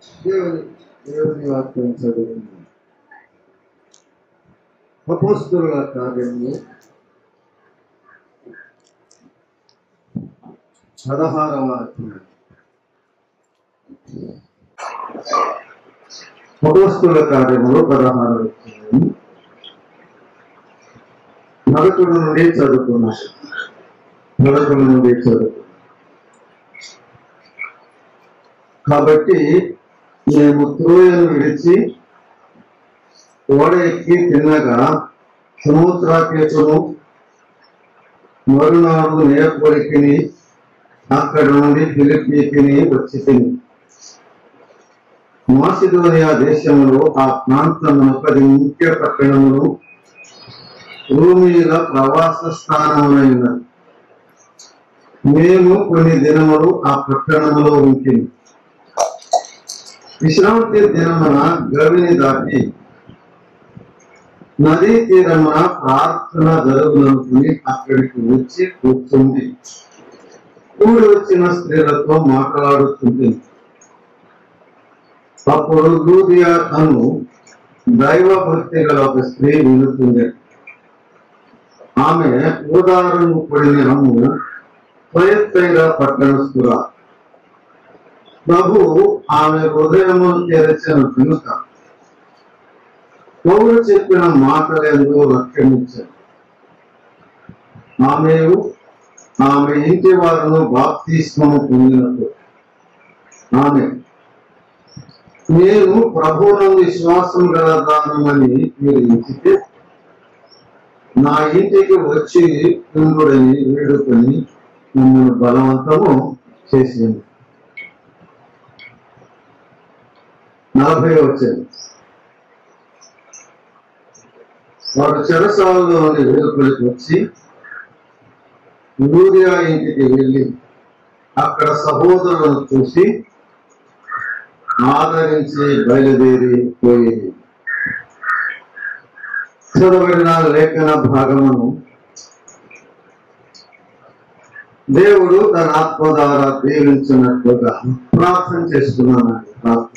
దేవుని దేవుని వాక్యం చదువుకుందాం అపోస్తుల కార్యము పదహారవ అధ్యాయం అపోస్తుల కార్యములు పదహారవ అధ్యాయం మొదటి నుండి చదువుకున్నాం మొదటి నుండి చదువుకున్నాం కాబట్టి మేము త్రోయను విడిచి ఓడ ఎక్కి తిన్నగా సముద్రాకేతును మరునాడు నేపొలికిని అక్కడ నుండి ఫిలిపీకిని వచ్చి తిని మాసిదోనియా దేశంలో ఆ ప్రాంతమును పది ముఖ్య పట్టణములు భూమిల ప్రవాస స్థానములైన మేము కొన్ని దినములు ఆ పట్టణములో ఉంటుంది విశ్రాంతి దినమున గవిని దాటి నదీ తీరమున ప్రార్థన జరుగుననుకుని అక్కడికి వచ్చి కూర్చుంది కూడి వచ్చిన స్త్రీలతో మాట్లాడుతుంది అప్పుడు లూదియా అను దైవ భక్తి గల ఒక స్త్రీ వినుతుంది ఆమె ఊదారంగు పడిన అమ్ము ప్రయత్నంగా పట్టణస్తురా ప్రభు ఆమె హృదయము తెరచిన కనుక పౌరు చెప్పిన మాటలందు రక్షణించారు ఆమె ఆమె ఇంటి వారిను బాప్తిస్మము పొందినప్పుడు ఆమె నేను ప్రభువును విశ్వాసం గల దానమని మీరు ఎంచితే నా ఇంటికి వచ్చి ఉండుడని వేడుకొని మమ్మల్ని బలవంతము చేసింది నలభై వచ్చింది వాడు చెరసాలలోని వేడుకలకు వచ్చి లూరియా ఇంటికి వెళ్ళి అక్కడ సహోదరులను చూసి ఆదరించి బయలుదేరి పోయింది చదవబడిన లేఖన భాగమును దేవుడు తన ఆత్మ ద్వారా దీవించినట్లుగా ప్రార్థన చేస్తున్నాను ప్రార్థన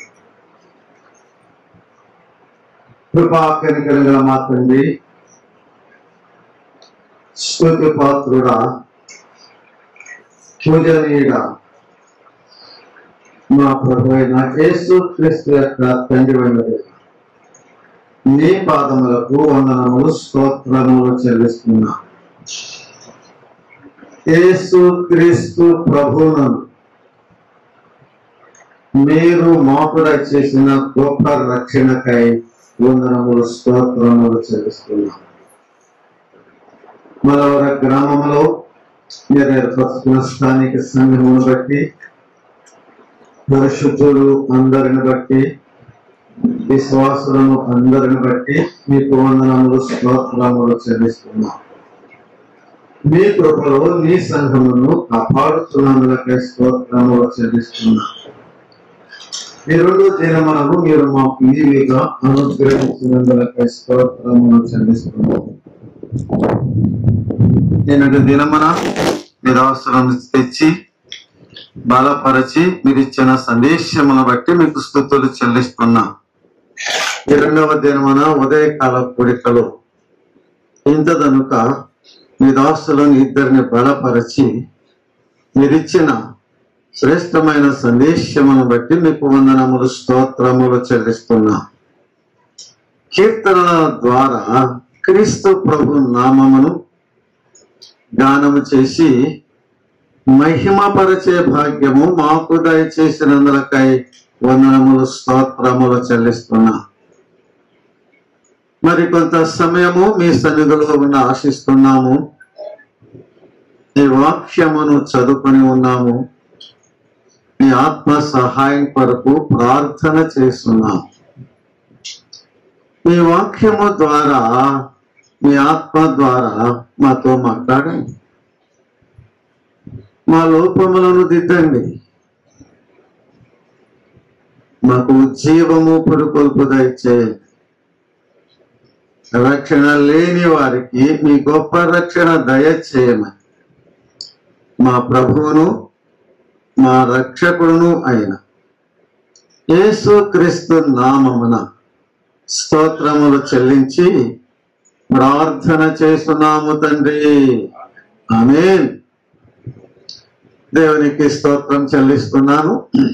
కృపా కనికరగా మా తండ్రి స్తుతి పాత్రుడా పూజనీయుడా మా ప్రభు అయిన యేసు క్రీస్తు యొక్క తండ్రి అయినది నీ పాదములకు వందనములు స్తోత్రములు చెల్లిస్తున్నా యేసు క్రీస్తు ప్రభువులను మీరు మాకుడై చేసిన గొప్ప రక్షణకై వందనములు స్తోత్రములు చెల్లిస్తున్నాం మనవర గ్రామంలో మీరు ఏర్పరుచుకున్న స్థానిక సంఘమును బట్టి పరిశుద్ధులు అందరిని బట్టి విశ్వాసులను అందరిని బట్టి మీకు వందనములు స్తోత్రములు చెల్లిస్తున్నాం మీ కృపలో నీ సంఘమును కాపాడుతున్నందులకై స్తోత్రములు చెల్లిస్తున్నాం ఈ రెండు దినములను మీరు మాకు ఈవిగా అనుగ్రహించినందులకై స్తోత్రములు చెల్లిస్తున్నాం నిన్నటి దినమున నిరాశలను తెచ్చి బలపరచి మీరు ఇచ్చిన సందేశమును బట్టి మీకు స్థుతులు చెల్లిస్తున్నా ఈ రెండవ దినమున ఉదయకాల కోరికలో ఇంతదనుక మీ దాసులను ఇద్దరిని బలపరచి మీరిచ్చిన శ్రేష్టమైన సందేశమును బట్టి మీకు వందనములు స్తోత్రములు చెల్లిస్తున్నా కీర్తనల ద్వారా క్రీస్తు ప్రభు నామమును గానము చేసి మహిమపరిచే భాగ్యము మాకు దయచేసినందులకై వందనములు స్తోత్రములు చెల్లిస్తున్నా మరి కొంత సమయము మీ సన్నిధిలో ఉన్న ఆశిస్తున్నాము ఈ వాక్యమును చదువుకొని ఉన్నాము మీ ఆత్మ సహాయం కొరకు ప్రార్థన చేస్తున్నాం మీ వాక్యము ద్వారా మీ ఆత్మ ద్వారా మాతో మాట్లాడండి మా లోపములను దిద్దండి మాకు జీవము పురుకొల్పు దయచేయండి రక్షణ లేని వారికి మీ గొప్ప రక్షణ దయచేయమని మా ప్రభువును మా రక్షకుడును అయిన యేసు క్రీస్తు నామమున స్తోత్రములు చెల్లించి ప్రార్థన చేస్తున్నాము తండ్రి ఆమేన్ దేవునికి స్తోత్రం చెల్లిస్తున్నాను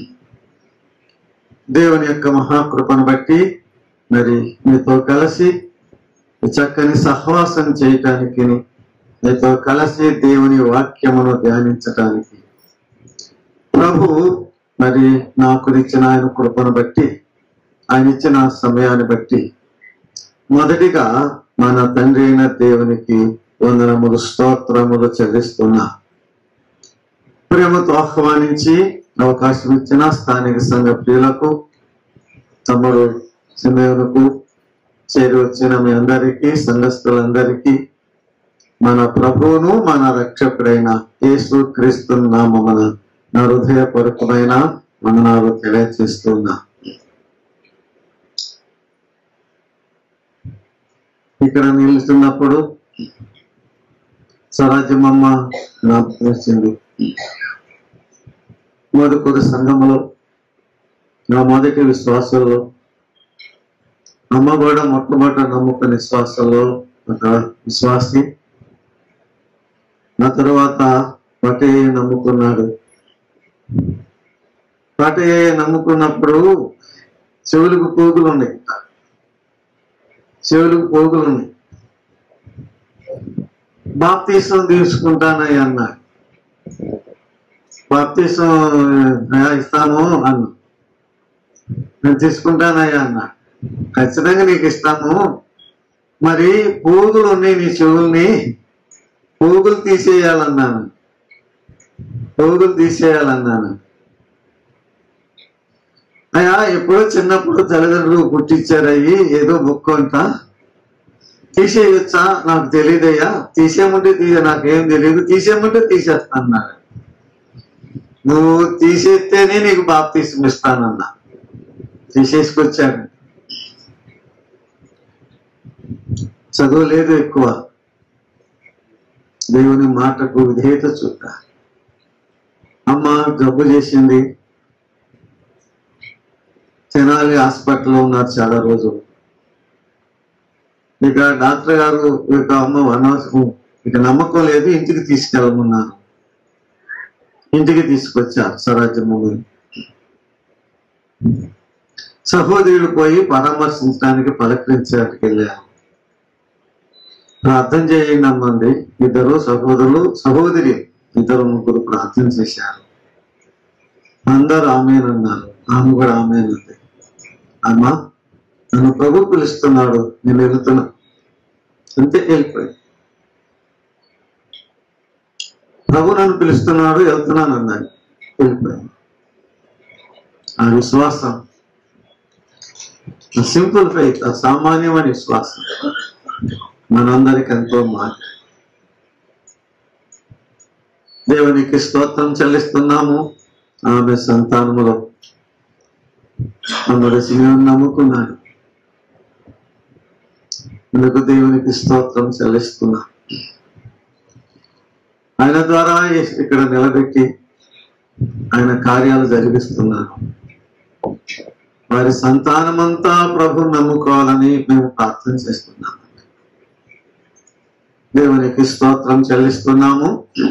దేవుని యొక్క మహాకృపను బట్టి మరి మీతో కలిసి ఈ చక్కని సహవాసం చేయటానికి మీతో కలిసి దేవుని వాక్యమును ధ్యానించటానికి ప్రభు మరి నాకు ఇచ్చిన ఆయన కృపను బట్టి ఆయన ఇచ్చిన సమయాన్ని బట్టి మొదటిగా మన తండ్రి అయిన దేవునికి వందనములు స్తోత్రములు చెల్లిస్తున్నా ప్రేమతో ఆహ్వానించి అవకాశం ఇచ్చిన స్థానిక సంఘ ప్రియులకు తమ్ముడు సిమేరుకు చేరి వచ్చిన మీ అందరికీ సంఘస్థులందరికీ మన ప్రభువును మన రక్షకుడైన యేసు క్రీస్తు నామమున నా హృదయపూర్వకమైన వందనాలు తెలియజేస్తున్నా ఇక్కడ నిలుస్తున్నప్పుడు స్వరాజ్యమమ్మ నాకు వచ్చింది మొదటి సంఘములో నా మొదటి విశ్వాసంలో అమ్మ కూడా మొట్టమొదటి నమ్ముకునే విశ్వాసంలో ఒక విశ్వాసి నా తరువాత పటయ్య నమ్ముకున్నాడు పటయ్య నమ్ముకున్నప్పుడు చెవులకు పోగులు ఉన్నాయి చెవులకు పోగులు ఉన్నాయి బాప్తీసం తీసుకుంటానయ్య అన్నాడు బాప్తీసం ఆ, ఇస్తాము అన్నా నేను తీసుకుంటానయ్యా అన్నా ఖచ్చితంగా నీకు ఇస్తాము మరి పోగులు ఉన్నాయి నీ చెవుల్ని పోగులు తీసేయాలన్నాను పోగులు తీసేయాలన్నాను అయ్యా ఎప్పుడో చిన్నప్పుడు తల్లిదండ్రులు పుట్టించారయ్యి ఏదో బుక్ అంట తీసేయొచ్చా నాకు తెలియదయ్యా తీసేయమంటే తీయ నాకేం తెలియదు తీసేయమంటే తీసేస్తా అన్నాడు నువ్వు తీసేస్తేనే నీకు బాప్తీసం ఇస్తానన్నా తీసేసుకొచ్చాడు చదువు లేదు ఎక్కువ దేవుని మాటకు విధేయత చూడ అమ్మ జబ్బు చేసింది తెనాలి హాస్పిటల్లో ఉన్నారు చాలా రోజులు ఇక డాక్టర్ గారు ఇక అమ్మ అనవసరం ఇక నమ్మకం లేదు ఇంటికి తీసుకెళ్ళమన్నారు ఇంటికి తీసుకొచ్చారు స్వరాజ్యమ్మని సహోదరుడు పోయి పరామర్శించడానికి పలకరించడానికి వెళ్ళారు ప్రార్థన చేయండి అమ్మంది ఇద్దరు సహోదరులు సహోదరి ఇద్దరు ముగ్గురు ప్రార్థన చేశారు అందరు ఆమెనన్నారు ఆమె కూడా ఆమెనంది అమ్మా నన్ను ప్రభు పిలుస్తున్నాడు నేను వెళ్తున్నా అంతే వెళ్ళిపోయి ప్రభు నన్ను పిలుస్తున్నాడు వెళ్తున్నాను అన్నాడు వెళ్ళిపోయాను ఆ విశ్వాసం సింపుల్ ఫైత్ ఆ సామాన్యమైన విశ్వాసం మనందరికి ఎంతో మాట దేవునికి స్తోత్రం చెల్లిస్తున్నాము ఆమె సంతానములో అమ్మడు సింహం నమ్ముకున్నాడు అందుకు దేవునికి స్తోత్రం చెల్లిస్తున్నా ఆయన ద్వారా ఇక్కడ నిలబెట్టి ఆయన కార్యాలు జరిగిస్తున్నాను వారి సంతానమంతా ప్రభు నమ్ముకోవాలని మేము ప్రార్థన చేస్తున్నాము దేవునికి స్తోత్రం చెల్లిస్తున్నాము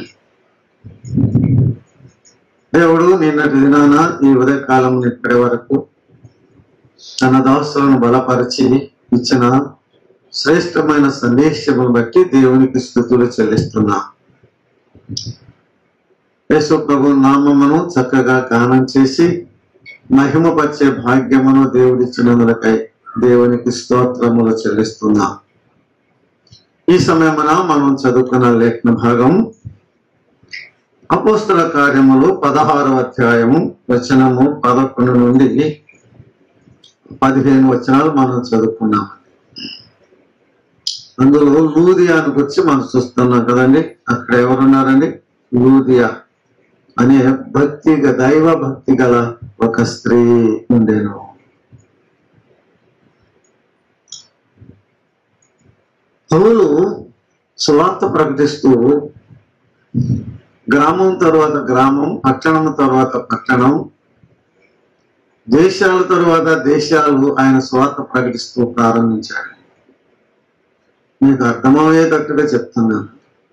దేవుడు నిన్నటి దినాన ఈ ఉదయకాలం ఇప్పటి వరకు తన దాసులను బలపరిచి ఇచ్చిన శ్రేష్టమైన సందేశమును బట్టి దేవునికి స్థుతులు చెల్లిస్తున్నా యేసు ప్రభు నామమును చక్కగా గానం చేసి మహిమపరిచే భాగ్యమును దేవుడిచ్చినందులకై దేవునికి స్తోత్రములు చెల్లిస్తున్నా ఈ సమయమున మనం చదువుకున్న లేఖన భాగం అపోస్తల కార్యములు పదహారవ అధ్యాయము వచనము పదకొండు నుండి పదిహేను వచనాలు మనం చదువుకున్నాం అందులో లూదియాను గురించి మనం చూస్తున్నాం కదండి అక్కడ ఎవరున్నారండి లూదియా అనే భక్తి గ- దైవ భక్తి గల ఒక స్త్రీ ఉండేను పౌలు సువార్త ప్రకటిస్తూ గ్రామం తర్వాత గ్రామం పట్టణం తర్వాత పట్టణం దేశాల తరువాత దేశాలు ఆయన స్వార్థ ప్రకటిస్తూ ప్రారంభించాడు మీకు అర్థమయ్యేటట్టుగా చెప్తున్నాను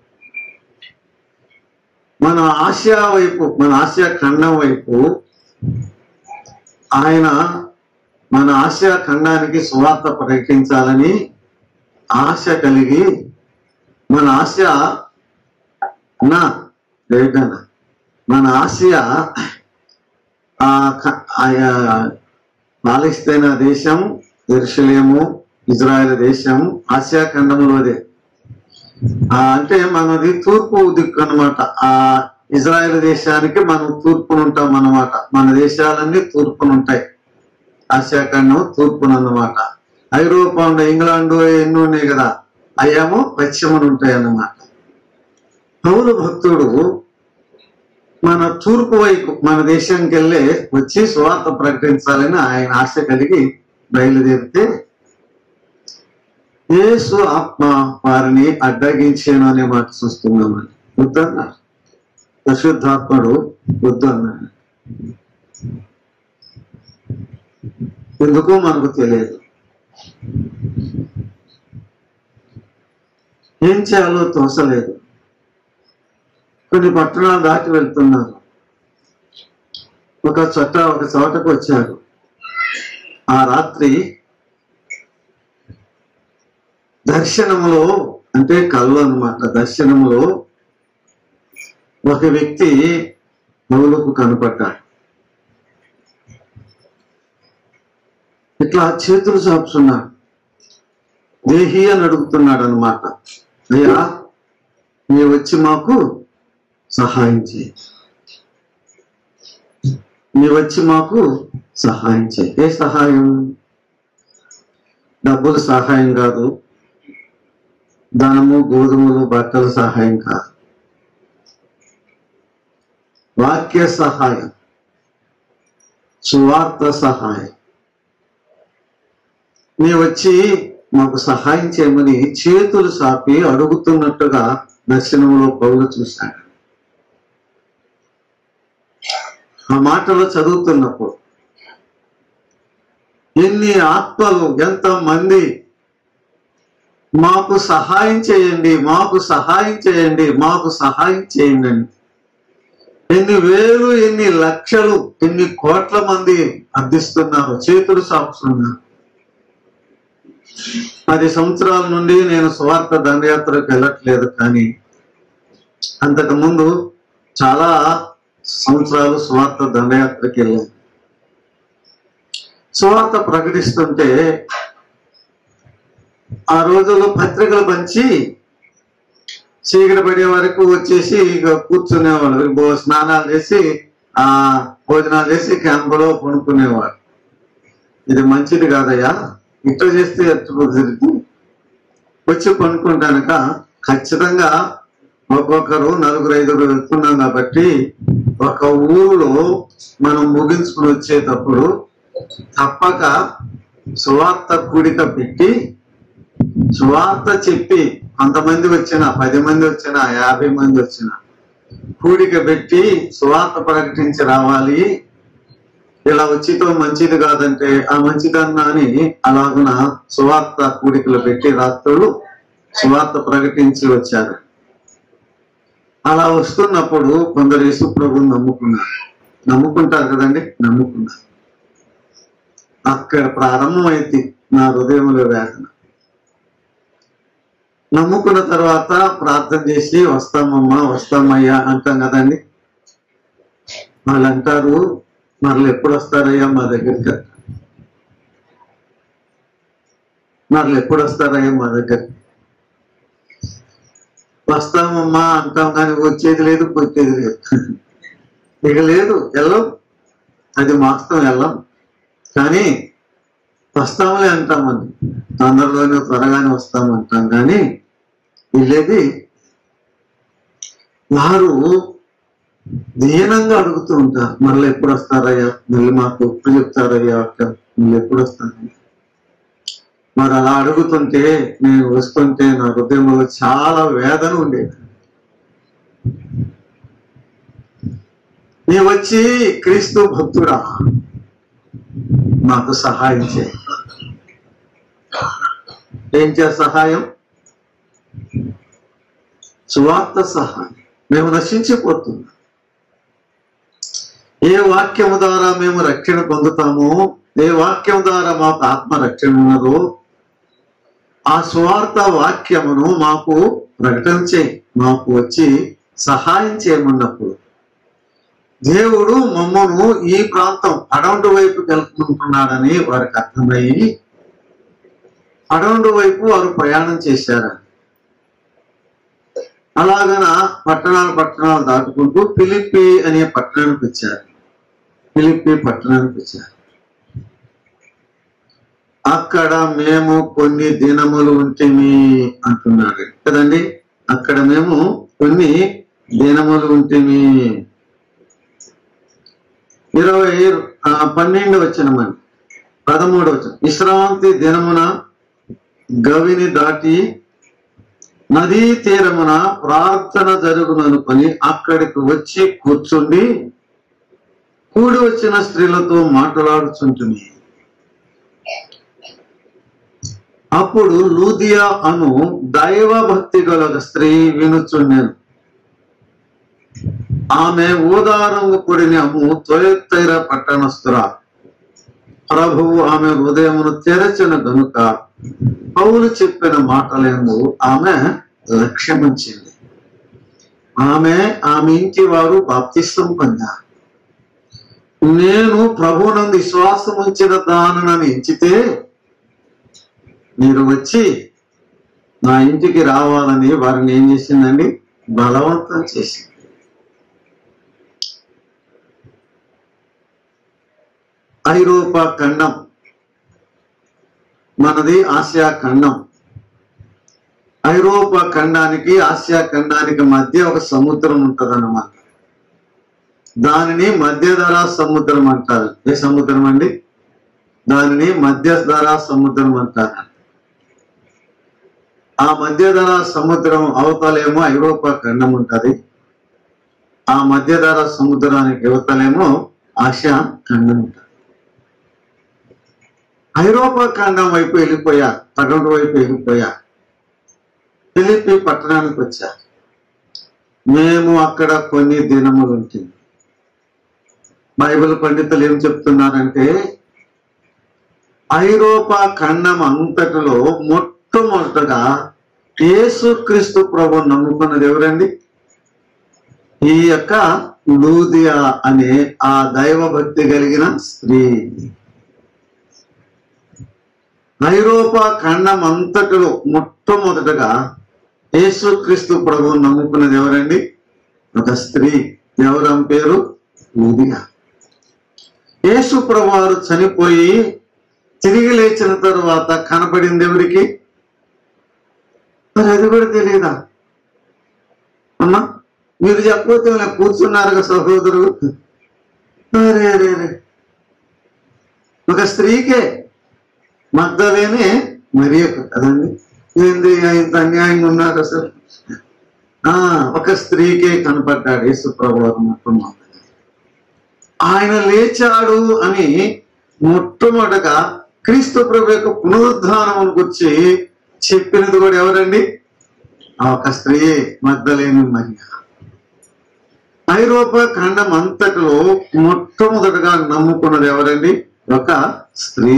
మన ఆసియా వైపు మన ఆసియా ఖండం వైపు ఆయన మన ఆసియా ఖండానికి సువార్త ప్రకటించాలని ఆశ కలిగి మన ఆసియా నా రేగన మన ఆసియా ఆ క- ఆయా పాలస్తీనా దేశం ఎరుషలేము ఇజ్రాయెల్ దేశం ఆసియా ఖండంలోదే ఆ, అంటే మనది తూర్పు దిక్కు అన్నమాట ఆ ఇజ్రాయెల్ దేశానికి మనం తూర్పున ఉంటాం అన్నమాట మన దేశాలన్నీ తూర్పున ఉంటాయి ఆసియా ఖండం తూర్పున అన్నమాట ఐరోపా ఉండే ఇంగ్లాండ్ ఎన్ని ఉన్నాయి కదా అయ్యేమో పశ్చిమను ఉంటాయి అన్నమాట పౌలు భక్తుడు మన తూర్పు వైపు మన దేశానికి వెళ్ళే వచ్చి స్వార్థ ప్రకటించాలని ఆయన ఆశ కలిగి బయలుదేరితే యేసు ఆత్మ వారిని అడ్డగించాను అనే మాట చూస్తున్నామని వద్దన్నారు పరిశుద్ధాత్ముడు వద్దు అన్నాడు ఎందుకో మనకు తెలియదు ఏం చేయాలో తోసలేదు కొన్ని పట్టణాలు దాటి వెళ్తున్నారు ఒక చోట ఒక చోటకు వచ్చారు ఆ రాత్రి దర్శనములో అంటే కళ్ళు అన్నమాట దర్శనములో ఒక వ్యక్తి పౌలకు కనపడ్డాడు ఇట్లా చేతులు చాపుతున్నాడు దేహి అని అడుగుతున్నాడు అనమాట అయ్యా నీ వచ్చి మాకు సహాయం చేయి నీ వచ్చి మాకు సహాయం చేయి ఏ సహాయం డబ్బులు సహాయం కాదు ధనము గోధుమలు బట్టల సహాయం కాదు వాక్య సహాయం సువార్త సహాయం నీ వచ్చి మాకు సహాయం చేయమని చేతులు సాపి అడుగుతున్నట్టుగా దర్శనంలో పౌలు చూశాడు ఆ మాటలో చదువుతున్నప్పుడు ఎన్ని ఆత్మలు ఎంత మంది మాకు సహాయం చేయండి మాకు సహాయం చేయండి మాకు సహాయం చేయండి అని ఎన్ని వేలు ఎన్ని లక్షలు ఎన్ని కోట్ల మంది అర్థిస్తున్నారు చేతులు సాపుతున్నారు పది సంవత్సరాల నుండి నేను స్వార్థ దండయాత్రకు వెళ్ళట్లేదు కానీ అంతకు ముందు చాలా సంవత్సరాలు స్వార్థ దండయాత్రకి వెళ్ళాను స్వార్థ ప్రకటిస్తుంటే ఆ రోజుల్లో పత్రికలు పంచి చీకటి పడే వరకు వచ్చేసి ఇక కూర్చునేవాళ్ళు భో- స్నానాలు చేసి ఆ భోజనాలు చేసి క్యాంపులో కొనుక్కునేవారు ఇది మంచిది కాదయ్యా ఇట్లా చేస్తే ఎట్లా కుదిరిద్ది? వచ్చి కొనుక్కుంటానక ఖచ్చితంగా ఒక్కొక్కరు నలుగురు ఐదుగురు వెళ్తున్నాం కాబట్టి ఒక ఊరిలో మనం ముగించుకుని వచ్చేటప్పుడు తప్పక సువార్త కూడిక పెట్టి సువార్త చెప్పి కొంతమంది వచ్చిన పది మంది వచ్చిన యాభై మంది వచ్చిన కూడిక పెట్టి సువార్త ప్రకటించి రావాలి ఇలా వచ్చితో మంచిది కాదంటే ఆ మంచిదన్నా అని అలాగున సువార్త కూడికలు పెట్టి రాత్రులు సువార్త ప్రకటించి వచ్చారు అలా వస్తున్నప్పుడు కొందరు యేసు ప్రభుని నమ్ముకున్నారు నమ్ముకుంటారు కదండి నమ్ముకున్నారు అక్కడ ప్రారంభమైంది నా హృదయంలో వేదన నమ్ముకున్న తర్వాత ప్రార్థన చేసి వస్తామమ్మా వస్తామయ్యా అంటాం కదండి వాళ్ళు అంటారు మరలు ఎప్పుడు వస్తారయ్యా మా దగ్గరికి మరలు ఎప్పుడు వస్తారయ్యా మా దగ్గరికి వస్తామమ్మా అంటాం కానీ వచ్చేది లేదు పోయేది లేదు ఇక లేదు వెళ్ళం అది వాస్తవం వెళ్ళం కానీ వస్తాములే అంటామని తొందరలోనే త్వరగానే వస్తామంటాం కానీ వెళ్ళేది వారు దీనంగా అడుగుతూ ఉంటారు మళ్ళీ ఎప్పుడు వస్తారయ్యా మళ్ళీ మాకు ఎప్పుడు చెప్తారయ్యా అక్కడ మళ్ళీ ఎప్పుడు వస్తారయ్యా మరి అలా అడుగుతుంటే నేను వస్తుంటే నా హృదయంలో చాలా వేదన ఉండేది నీ వచ్చి క్రీస్తు భక్తుడా మాకు సహాయం చేయి ఏం చే సహాయం సువార్త సహాయం మేము నశించిపోతున్నాం ఏ వాక్యము ద్వారా మేము రక్షణ పొందుతామో ఏ వాక్యం ద్వారా మాకు ఆత్మ రక్షణ ఉన్నదో ఆ సువార్త వాక్యమును మాకు ప్రకటన చేయి మాకు వచ్చి సహాయం చేయమన్నప్పుడు దేవుడు మమ్మను ఈ ప్రాంతం అడవుండు వైపు వెళ్తుంటున్నాడని వారికి అర్థమయ్యి అడవుండు వైపు వారు ప్రయాణం చేశారు అలాగన పట్టణాలు పట్టణాలు దాటుకుంటూ ఫిలిప్పి అనే పట్టణానికి వచ్చారు ఫిలిప్పి పట్టణానికి వచ్చారు అక్కడ మేము కొన్ని దినములు ఉంటిమి అంటున్నాడు కదండి అక్కడ మేము కొన్ని దినములు ఉంటిమి ఇరవై ఆ, పన్నెండు వచ్చినమని పదమూడు వచ్చిన విశ్రాంతి దినమున గవిని దాటి నదీ తీరమున ప్రార్థన జరుగుననుకొని అక్కడికి వచ్చి కూర్చుండి కూడి వచ్చిన స్త్రీలతో మాట్లాడుచుంటుంది అప్పుడు లూదియా అను దైవ భక్తి గల ఒక స్త్రీ వినుచుండెను ఆమె ఊదారంగు పొడిని అమ్ము తొయత్తైర పట్టణస్తురా ప్రభువు ఆమె హృదయమును తెరచిన గనుక పౌలు చెప్పిన మాటలేందు ఆమె లక్ష్యమించింది ఆమె ఆమె ఇంటి వారు బాప్తిస్తం పొందారు నేను ప్రభువునందు విశ్వాసం ఉంచిన దానని ఎంచితే మీరు వచ్చి నా ఇంటికి రావాలని వారిని ఏం చేసిందండి బలవంతం చేసింది ఐరోపా ఖండం మనది ఆసియా ఖండం ఐరోపా ఖండానికి ఆసియా ఖండానికి మధ్య ఒక సముద్రం ఉంటదన్నమాట దానిని మధ్యధరా సముద్రం అంటారు ఏ సముద్రం అండి దానిని మధ్యధరా సముద్రం అంటారు ఆ మధ్యధరా సముద్రం అవతలేమో ఐరోపా ఖండం ఉంటది ఆ మధ్యధరా సముద్రానికి యువతలేమో ఆసియా ఖండం ఉంటది ఐరోపా ఖండం వైపు వెళ్ళిపోయా పగడు వైపు వెళ్ళిపోయా ఫిలిపి పట్టణానికి వచ్చా మేము అక్కడ కొన్ని దినములు ఉంటుంది బైబిల్ పండితులు ఏం చెప్తున్నారంటే ఐరోపా ఖండం అంతటిలో మొట్టమొదటగా యేసుక్రీస్తు ప్రభు నమ్ముకున్నది ఎవరండి ఈ యొక్క లూదియా అనే ఆ దైవ భక్తి కలిగిన స్త్రీ ఐరోపా ఖండం అంతటిలో మొట్టమొదటగా యేసుక్రీస్తు ప్రభువు నమ్ముకున్నది ఎవరండి ఒక స్త్రీ ఎవరం పేరు లూదియా యేసు ప్రభువారు చనిపోయి తిరిగి లేచిన తరువాత కనపడింది ఎవరికి మరి అది కూడా తెలియదా అమ్మా మీరు చెప్పకపోతే ఇలా కూర్చున్నారు కదా సహోదరుడు అరే అరే అరే ఒక స్త్రీకే మగ్ధలేనే మరియకు కదండి ఏంది ఇంత అన్యాయంగా ఉన్నారు అసలు ఆ ఒక స్త్రీకే కనపడ్డాడు యేసు ప్రభు మొట్టమొదటి ఆయన లేచాడు అని మొట్టమొదటగా క్రీస్తు ప్రభు యొక్క పునరుద్ధానం గురించి చెప్పినది కూడా ఎవరండి ఆ ఒక స్త్రీ మగ్ధలేని మరియ ఐరోపా ఖండం అంతటిలో మొట్టమొదటగా నమ్ముకున్నది ఎవరండి ఒక స్త్రీ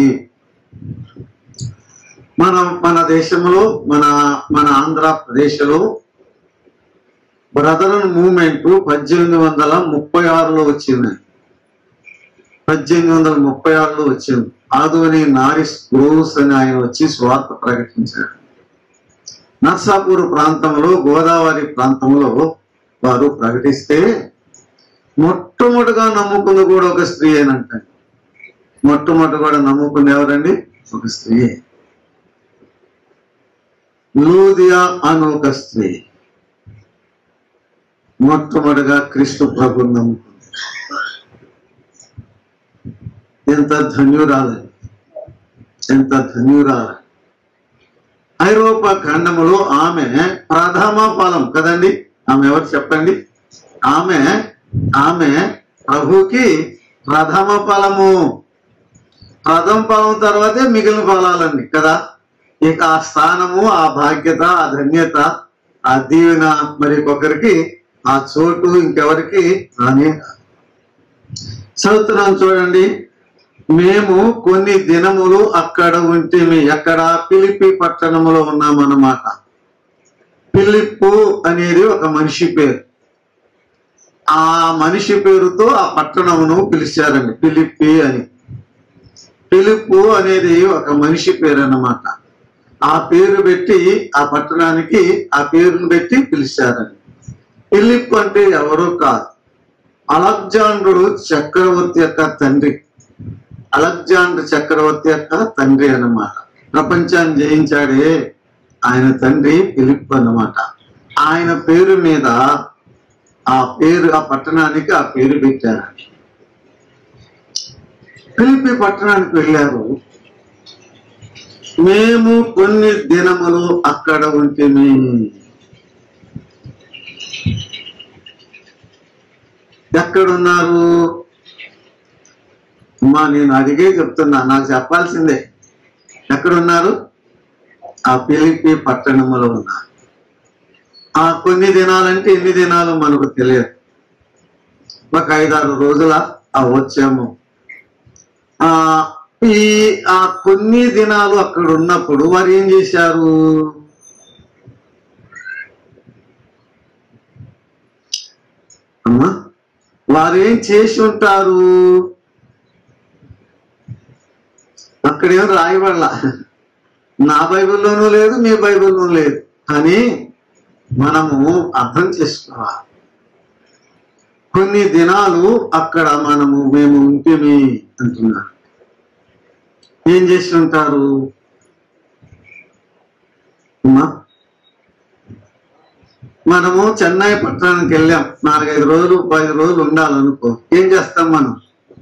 మన మన దేశంలో మన మన ఆంధ్రప్రదేశ్లో బ్రదరన్ మూమెంట్ పద్దెనిమిది వందల ముప్పై ఆరులో వచ్చింది పద్దెనిమిది వందల ముప్పై ఆరులో వచ్చింది ఆధుని నారిస్ గ్రోవ్స్ అని ఆయన వచ్చి స్వార్థ ప్రకటించాడు నర్సాపూర్ ప్రాంతంలో గోదావరి ప్రాంతంలో వారు ప్రకటిస్తే మొట్టమొదటిగా నమ్ముకుంది కూడా ఒక స్త్రీ ఏనంట మొట్టమొదటి కూడా నమ్ముకుంది ఎవరండి ఒక స్త్రీ లూదియా అని ఒక స్త్రీ మొట్టమొదటిగా క్రీస్తు ప్రభు నమ్ముకుంది ఎంత ధన్యురాలు ఎంత ధన్యురాలు ఐరోపా ఖండములో ఆమె ప్రథమ ఫలం కదండి ఆమె ఎవరు చెప్పండి ఆమె ఆమె ప్రభుకి ప్రథమ ఫలము ప్రథమ ఫలం తర్వాతే మిగిలిన ఫలాలండి కదా ఇక ఆ స్థానము ఆ బాధ్యత ఆ ధన్యత ఆ దీవెన మరి ఒకరికి ఆ చోటు ఇంకెవరికి రానే రాదు. చదువుతున్నాం చూడండి మేము కొన్ని దినములు అక్కడ ఉంటే ఎక్కడ పిలిపి పట్టణంలో ఉన్నామన్నమాట పిలిప్పు అనేది ఒక మనిషి పేరు ఆ మనిషి పేరుతో ఆ పట్టణమును పిలిచారండి పిలిప్పి అని పిలుపు అనేది ఒక మనిషి పేరు అన్నమాట ఆ పేరు పెట్టి ఆ పట్టణానికి ఆ పేరును పెట్టి పిలిచారని పిలిప్ అంటే ఎవరో కాదు అలెగ్జాండరు చక్రవర్తి యొక్క తండ్రి అలెగ్జాండర్ చక్రవర్తి యొక్క తండ్రి అన్నమాట ప్రపంచాన్ని జయించాడే ఆయన తండ్రి ఫిలిప్ అన్నమాట ఆయన పేరు మీద ఆ పేరు ఆ పట్టణానికి ఆ పేరు పెట్టారు ఫిలిపి పట్టణానికి వెళ్ళారు మేము కొన్ని దినములు అక్కడ ఉంటే ఎక్కడున్నారు అమ్మా నేను అడిగే చెప్తున్నా నాకు చెప్పాల్సిందే ఎక్కడున్నారు ఆ పిలిపి పట్టణములో ఉన్నారు ఆ కొన్ని దినాలంటే ఎన్ని దినాలు మనకు తెలియదు ఒక ఐదారు రోజుల ఆ వచ్చాము ఆ ఈ ఆ కొన్ని దినాలు అక్కడ ఉన్నప్పుడు వారు ఏం చేశారు అమ్మా వారు ఏం చేసి ఉంటారు అక్కడేం రాయబడలా నా బైబిల్లోనూ లేదు మీ బైబిల్లోనూ లేదు కానీ మనము అర్థం చేసుకోవాలి కొన్ని దినాలు అక్కడ మనము మేము ఉంటేమి అంటున్నారు ఏం చేసి ఉంటారు అమ్మా మనము చెన్నై పట్టణానికి వెళ్ళాం నాలుగైదు రోజులు పది రోజులు ఉండాలనుకో ఏం చేస్తాం మనం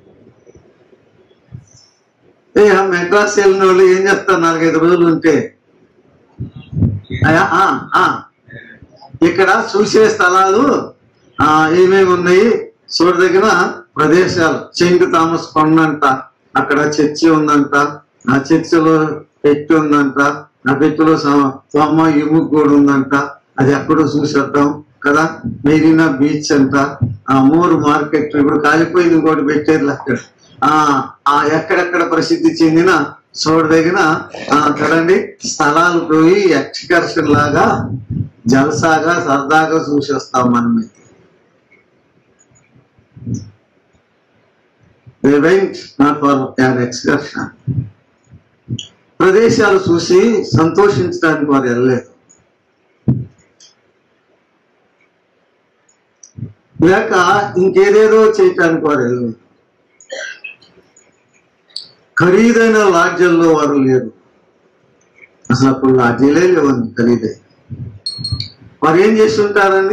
ఏ ఆ మెడ్రాస్ వెళ్ళిన వాళ్ళు ఏం చేస్తారు నాలుగైదు రోజులు ఉంటే అయ్యా, ఆ, ఆ. ఇక్కడ చూసే స్థలాలు ఆ ఏమేమి ఉన్నాయి చూడదగిన ప్రదేశాలు సెయింట్ థామస్ కొండ అంట అక్కడ చర్చి ఉందంట ఆ చర్చిలో పెట్టి ఉందంట ఆ పెట్టిలో సమ- సోమ ఎముక కూడా ఉందంట అది ఎక్కడో చూసేద్దాం కదా మెరీనా బీచ్ అంట ఆ మూరు మార్కెట్ ఇప్పుడు కాలిపోయింది ఇంకోటి పెట్టేది అక్కడ ఆ ఆ ఎక్కడెక్కడ ప్రసిద్ధి చెందిన చూడదగిన ఆ కదండి స్థలాలు పోయి ఎక్స్కర్షన్ లాగా జలసాగా సరదాగా చూసేస్తాం మనం they went not for an excursion ప్రదేశాలు చూసి సంతోషించడానికి వారు వెళ్ళలేదు లేక ఇంకేదేదో చేయటానికి వారు వెళ్ళలేదు ఖరీదైన లాడ్జల్లో వారు లేరు అసలు అప్పుడు లాడ్జీలే లేవండి ఖరీదై వారు ఏం చేసి ఉంటారండి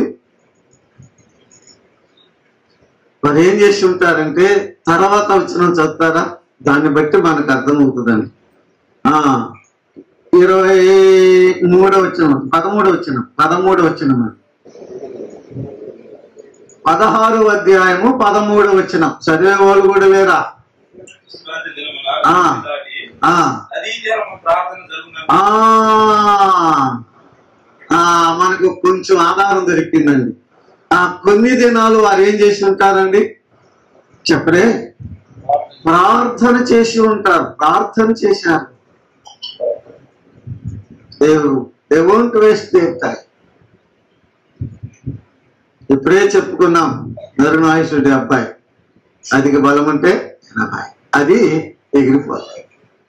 వారు ఏం చేసి ఉంటారంటే తర్వాత వచ్చిన చదువుతారా దాన్ని బట్టి మనకు అర్థమవుతుందండి ఆ ఇరవై మూడో వచ్చిన పదమూడో వచ్చిన పదమూడో వచ్చిన పదహారు అధ్యాయము పదమూడు వచ్చిన చదివే వాళ్ళు కూడా లేరా శుక్రాంతి దినమున ఆ. దాటి ఆ అది జనము ప్రార్థన జరుగున ఆ ఆ మనకు కొంచెం ఆధారం దొరికిందండి ఆ కొన్ని దినాలు వారు ఏం చేసి ఉంటారండి చెప్పరే ప్రార్థన చేసి ఉంటారు ప్రార్థన చేశారు దేవుడు they won't waste their time ఇప్పుడే చెప్పుకున్నాం నరునాయుషుడి అబ్బాయి అధిక బలం ఉంటే ఎనభై అది ఎగిరిపోతుంది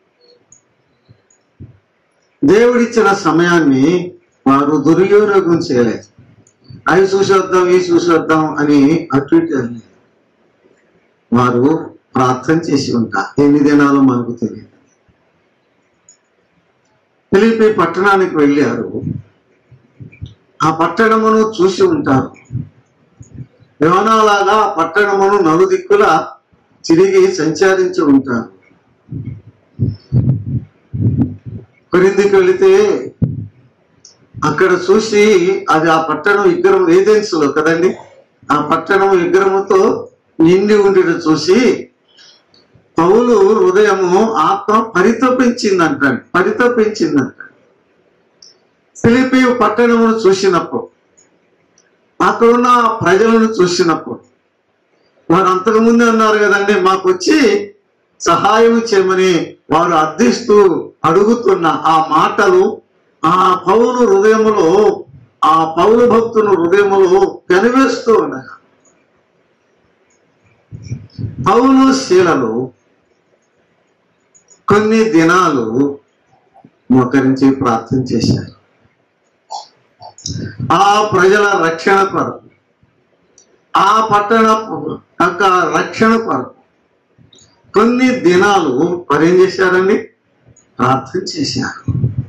దేవుడిచ్చిన సమయాన్ని వారు దుర్వినియోగం చేయలేదు అవి చూసొద్దాం ఇవి చూసొద్దాం అని అటు ఇటు అనలేదు. వారు ప్రార్థన చేసి ఉంటారు ఎన్ని దినాలు మనకు తెలియదు ఫిలిపి పట్టణానికి వెళ్ళారు ఆ పట్టణమును చూసి ఉంటారు యోనాలాగా ఆ పట్టణమును నలుదిక్కుల తిరిగి సంచరించి ఉంటారు కొరిందికి వెళితే అక్కడ చూసి అది ఆ పట్టణం విగ్రహం ఏథెన్స్ లో కదండి ఆ పట్టణం విగ్రహంతో నిండి ఉండేది చూసి పౌలు హృదయము ఆత్మ పరితపించిందంటాడు పరితపించిందంటాడు ఫిలిపి పట్టణమును చూసినప్పుడు అక్కడున్న ప్రజలను చూసినప్పుడు వారు అంతకుముందే అన్నారు కదండి మాకు వచ్చి సహాయం చేయమని వారు అర్థిస్తూ అడుగుతున్న ఆ మాటలు ఆ పౌలు హృదయములో ఆ పౌలు భక్తుల హృదయములో కనివేస్తూ ఉండగా పౌలు శీలలు కొన్ని దినాలు మోకరించి ప్రార్థన చేశారు ఆ ప్రజల రక్షణ కొరకు ఆ పట్టణ యొక్క రక్షణ కొరకు కొన్ని దినాలు వారు ఏం చేశారండి ప్రార్థన చేశారు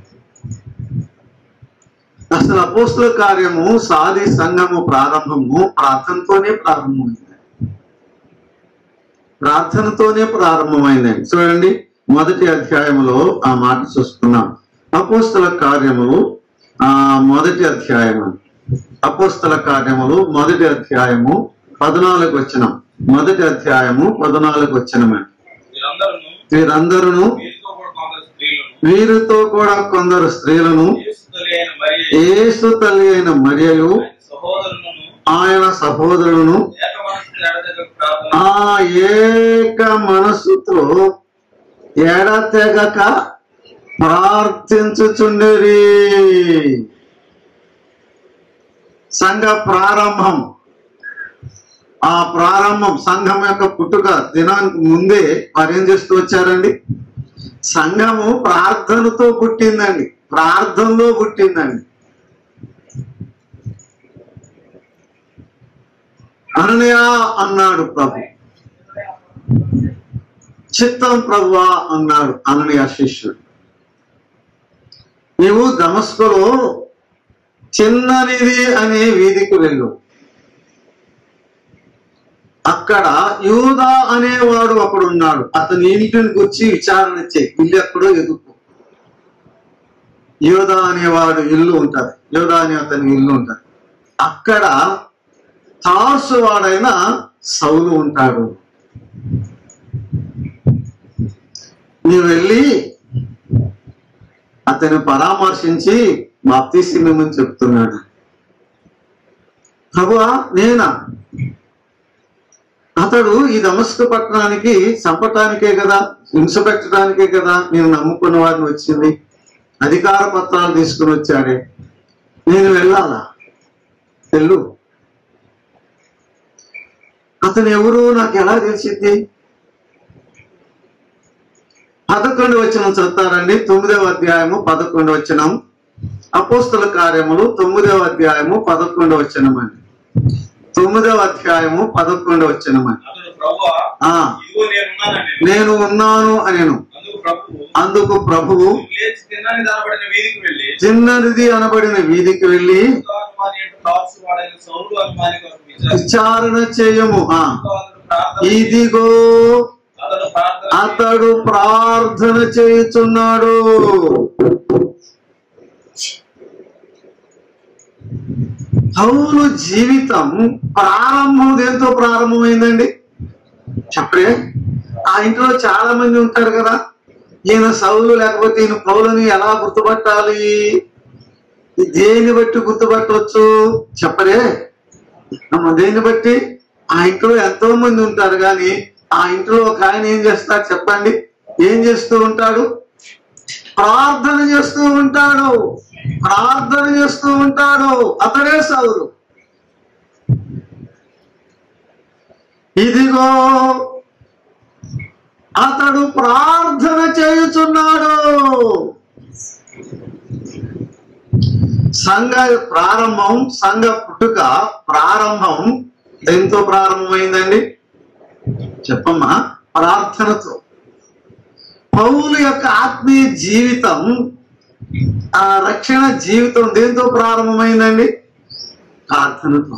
అసలు అపోస్తుల కార్యము సాది సంఘము ప్రారంభము ప్రార్థనతోనే ప్రారంభమైంది ప్రార్థనతోనే ప్రారంభమైంది చూడండి మొదటి అధ్యాయములో ఆ మాట చూసుకున్నాం అపోస్తల కార్యములు ఆ మొదటి అధ్యాయము అపోస్తల కార్యములు మొదటి అధ్యాయము పద్నాలుగు వచ్చినం మొదటి అధ్యాయము పద్నాలుగు వచ్చినమే వీరందరూ వీరందరూ వీరితో కూడా కొందరు స్త్రీలను వీరితో కూడా కొందరు స్త్రీలను యేసు తల్లి అయిన మరియ యేసు తల్లి అయిన మరియయు ఆయన సహోదరులను ఆయన సహోదరులను ఏక మనస్సు ఎడతెగక ప్రార్థన ఆ ఏక మనస్సుతో ఎడతెగక ప్రార్థించుచుండేరి సంఘ ప్రారంభం ఆ ప్రారంభం సంఘం యొక్క పుట్టుక దినానికి ముందే వారు ఏం చేస్తూ వచ్చారండి సంఘము ప్రార్థనతో పుట్టిందండి ప్రార్థనలో పుట్టిందండి అననయ అన్నాడు ప్రభు చిత్తం ప్రభువా అన్నాడు అననయ శిష్యుడు నీవు దమస్కులో చిన్ననిది అనే వీధికి వెళ్ళు అక్కడ యూదా అనేవాడు ఒకడు ఉన్నాడు అతని ఇంటిని వచ్చి విచారణ చేయి ఇల్లు ఎక్కడో ఎదుర్కో యోధా అనేవాడు ఇల్లు ఉంటది యోధా అనే అతని ఇల్లు ఉంటది అక్కడ తాసు వాడైన సౌలు ఉంటాడు నీవు వెళ్ళి అతను పరామర్శించి బాప్తీసిమని చెప్తున్నాడు ప్రభువా నేనా అతడు ఈ దమస్క పట్టణానికి చంపటానికే కదా హింస పెట్టడానికే కదా నేను నమ్ముకున్న వారిని వచ్చింది అధికార పత్రాలు తీసుకుని వచ్చాడే నేను వెళ్ళాలా వెళ్ళు అతను ఎవరు నాకు ఎలా తెలిసింది పదకొండు వచనం చదువుతారండి తొమ్మిదవ అధ్యాయము పదకొండు వచనం అపోస్తుల కార్యములు తొమ్మిదవ అధ్యాయము పదకొండు వచనం అండి తొమ్మిదవ అధ్యాయము పదకొండు వచనం అండి అతడు ప్రభువా ఆ ఇదిగో నేనున్నానని నేను ఉన్నాను అనేను అందుకు ప్రభువు అందుకు ప్రభువు లేచి తిన్నని దానబడిన వీధికి వెళ్ళి చిన్నది అనబడిన వీధికి వెళ్ళి అనుమాని అంటూ తార్సు వాడైన సౌలు అనుమాని కొరకు విచారించాడు. విచారణ చేయము ఆ అతడు ప్రార్థన ఇదిగో అతడు ప్రార్థన అతడు ప్రార్థన చేయుచున్నాడు పౌలు జీవితం ప్రారంభం దేంతో ప్రారంభమైందండి చెప్పరే ఆ ఇంట్లో చాలా మంది ఉంటారు కదా ఈయన సౌలు లేకపోతే ఈయన పౌలని ఎలా గుర్తుపట్టాలి దేన్ని బట్టి గుర్తుపట్టవచ్చు చెప్పరే అమ్మ దేన్ని బట్టి ఆ ఇంట్లో ఎంతో మంది ఉంటారు కానీ ఆ ఇంట్లో ఒక ఆయన ఏం చేస్తాడు చెప్పండి ఏం చేస్తూ ఉంటాడు ప్రార్థన చేస్తూ ఉంటాడు ప్రార్థన చేస్తూ ఉంటాడు అతడే సౌరు ఇదిగో అతడు ప్రార్థన చేయుచున్నాడు సంఘ ప్రారంభం సంఘ పుట్టుక ప్రారంభం దేంతో ప్రారంభమైందండి చెప్పమ్మా ప్రార్థనతో పౌలు యొక్క ఆత్మీయ జీవితం ఆ రక్షణ జీవితం దేంతో ప్రారంభమైందండి ప్రార్థనతో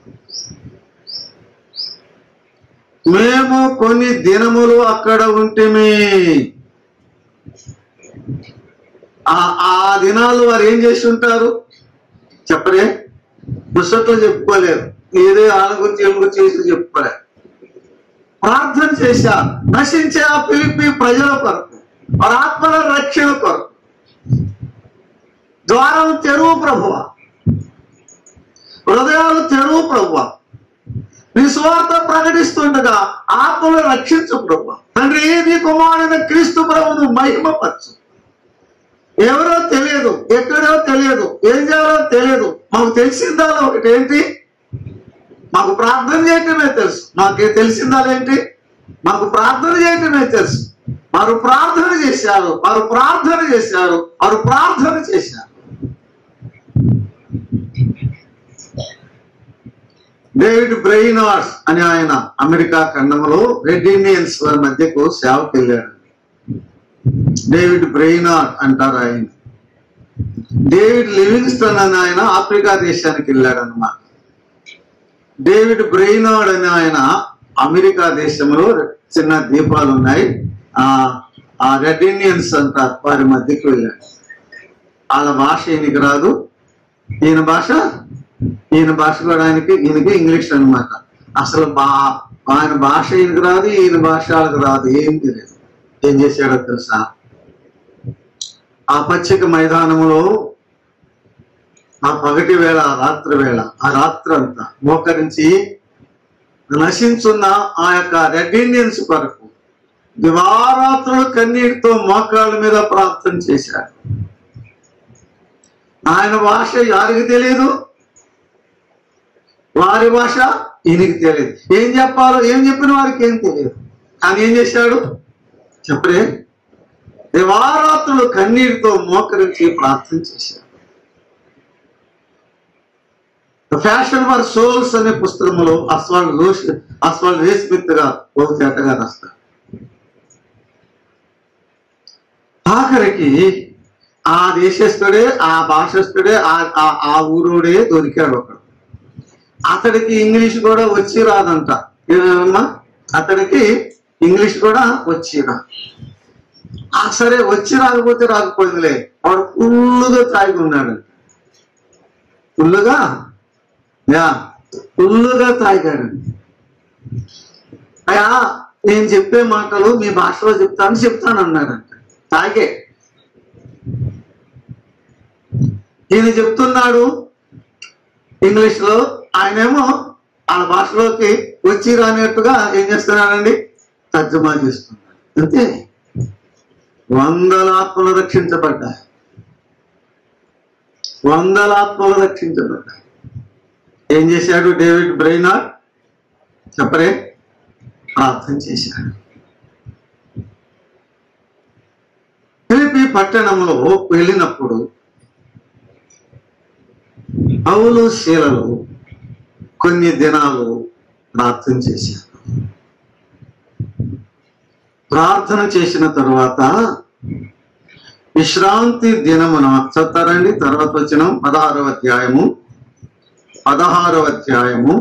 మేము కొన్ని దినములు అక్కడ ఉంటేమే ఆ ఆ దినాలు వారు ఏం చేసి ఉంటారు చెప్పరే ముసట్లో చెప్పుకోలేరు ఏదో వాళ్ళ గురించి వీళ్ళ గురించి చేసి చెప్పుకోలేరు ప్రార్థన చేశారు నశించే ఆ పిలిపి ప్రజల కొరకు వారి ఆత్మల రక్షణ కొరకు ద్వారం తెరువు ప్రభువ హృదయాలు తెరువు ప్రభువ నీ స్వార్థ ప్రకటిస్తుండగా ఆత్మలు రక్షించు ప్రభు తండ్రి నీ కుమారుడైన క్రీస్తు ప్రభును మహిమపరచు ఎవరో తెలియదు ఎక్కడో తెలియదు ఏం చేయాలో తెలియదు మాకు తెలిసిందా ఒకటి ఏంటి మాకు ప్రార్థన చేయటమే తెలుసు మాకు తెలిసిందా ఏంటి మాకు ప్రార్థన చేయటమే తెలుసు వారు ప్రార్థన చేశారు వారు ప్రార్థన చేశారు వారు ప్రార్థన చేశారు డేవిడ్ బ్రెయినార్స్ అని ఆయన అమెరికా ఖండంలో రెడ్ ఇండియన్స్ వారి మధ్యకు సేవకు వెళ్ళాడు డేవిడ్ బ్రెయినార్ అంటారు ఆయన డేవిడ్ లివింగ్స్టన్ అని ఆయన ఆఫ్రికా దేశానికి వెళ్ళాడు అనమాట డేవిడ్ బ్రెయినార్డ్ అని ఆయన అమెరికా దేశంలో చిన్న దీపాలు ఉన్నాయి ఆ ఆ రెడ్ ఇండియన్స్ అంటారు వారి మధ్యకి వెళ్ళాడు వాళ్ళ భాష ఈయనకి రాదు ఈయన భాష ఈయన భాష కూడా ఆయనకి ఈయనకి ఇంగ్లీష్ అన్నమాట అసలు బా ఆయన భాష ఈయనకి రాదు ఈయన భాష వాళ్ళకి రాదు ఏం తెలియదు ఏం చేశాడో తెలుసా ఆ పచ్చిక మైదానంలో ఆ పగటి వేళ ఆ రాత్రి వేళ ఆ రాత్రి అంతా మోకరించి నశించున్న ఆ యొక్క రెడ్ ఇండియన్స్ కొరకు దివారాత్రులు కన్నీటితో మోకాళ్ళ మీద ప్రార్థన చేశాడు ఆయన భాష యారికి తెలియదు వారి భాష ఈయనకి తెలియదు ఏం చెప్పాలో ఏం చెప్పిన వారికి ఏం తెలియదు కానీ ఏం చేశాడు చెప్పరే దివారాత్రులు కన్నీటితో మోకరించి ప్రార్థన చేశాడు ఫ్యాషన్ ఫర్ సోల్స్ అనే పుస్తకంలో అస్వాల్ లోష్ అస్వాల్ రేస్మిత్ గా ఒక చేటగా రాస్తాడు ఆఖరికి ఆ దేశస్తుడే ఆ భాషస్తుడే ఆ ఆ- ఆ ఊరోడే దొరికాడు ఒకడు అతడికి ఇంగ్లీష్ కూడా వచ్చి రాదంట ఏమమ్మా అతడికి ఇంగ్లీష్ కూడా వచ్చి రా ఆ సరే వచ్చి రాకపోతే రాకపోయిందిలే వాడు ఫుల్లుగా తాగి ఉన్నాడు ఫుల్లుగా యా ఫుల్లుగా తాగాడండి అయ్యా నేను చెప్పే మాటలు మీ భాషలో చెప్తాను చెప్తాను అన్నాడంట తాగే ఈయన చెప్తున్నాడు ఇంగ్లీష్ లో ఆయనేమో ఆ భాషలోకి వచ్చి రానట్టుగా ఏం చేస్తున్నాడండి తర్జమా చేస్తున్నాడు అంతే వందల ఆత్మలు రక్షించబడ్డాయి వందల ఆత్మలు రక్షించబడ్డాయి ఏం చేశాడు డేవిడ్ బ్రెయినార్ చెప్పరే ప్రార్థన చేశాడు ఫిలిపి పట్టణంలో వెళ్ళినప్పుడు పౌలు శీలలు కొన్ని దినాలు ప్రార్థన చేశారు ప్రార్థన చేసిన తరువాత విశ్రాంతి దినమున చస్తారండి తర్వాత వచ్చిన పదహారవ అధ్యాయము పదహారవ అధ్యాయము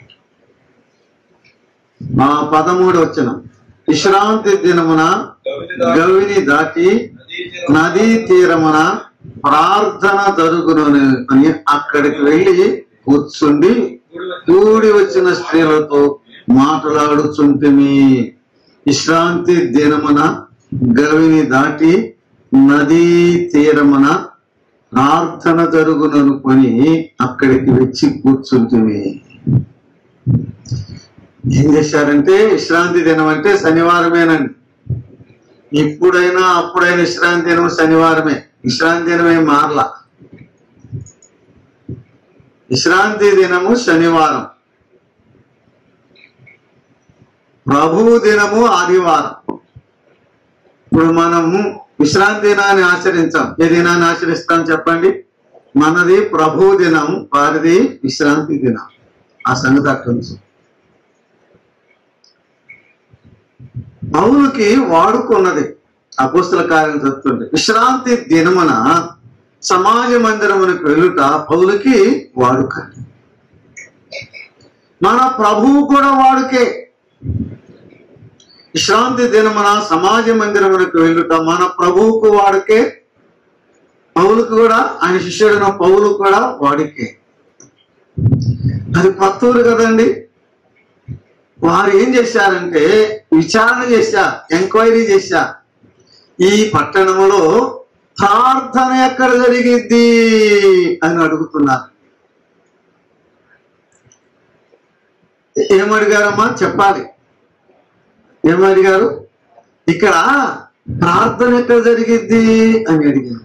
మా పదమూడు వచ్చిన విశ్రాంతి దినమున గవిని దాటి నదీ తీరమున ప్రార్థన జరుగును అని అక్కడికి వెళ్ళి కూర్చుండి కూడి వచ్చిన స్త్రీలతో మాట్లాడుచుంటిమి విశ్రాంతి దినమున గవిని దాటి నదీ తీరమున ప్రార్థన జరుగుననుకొని అక్కడికి వచ్చి కూర్చుంటిమి ఏం చేశారంటే విశ్రాంతి దినం అంటే శనివారమేనండి ఇప్పుడైనా అప్పుడైనా విశ్రాంతి దినం శనివారమే విశ్రాంతి దినమే మారలా విశ్రాంతి దినము శనివారం ప్రభు దినము ఆదివారం ఇప్పుడు మనము విశ్రాంతి దినాన్ని ఆచరించాం ఏ దినాన్ని ఆచరిస్తాం చెప్పండి మనది ప్రభు దినం వారిది విశ్రాంతి దినం ఆ సంగతి అట్టు ఉంచు. పౌలుకి వాడుకున్నది అపోస్తుల కార్యం చెప్తుంటే విశ్రాంతి దినమున సమాజ మందిరమునకు వెళ్ళుట పౌలుకి వాడుక మన ప్రభువు కూడా వాడుకే విశ్రాంతి దినమున సమాజ మందిరమునకు వెళ్ళుట మన ప్రభువుకు వాడుకే పౌలుకు కూడా ఆయన శిష్యుడైన పౌలు కూడా వాడుకే అది కొత్త ఊరు కదండి వారు ఏం చేశారంటే విచారణ చేశా ఎంక్వైరీ చేశా ఈ పట్టణంలో ప్రార్థన ఎక్కడ జరిగిద్ది అని అడుగుతున్నారు ఏమడిగారమ్మా చెప్పాలి ఏమడిగారు ఇక్కడ ప్రార్థన ఎక్కడ జరిగిద్ది అని అడిగారు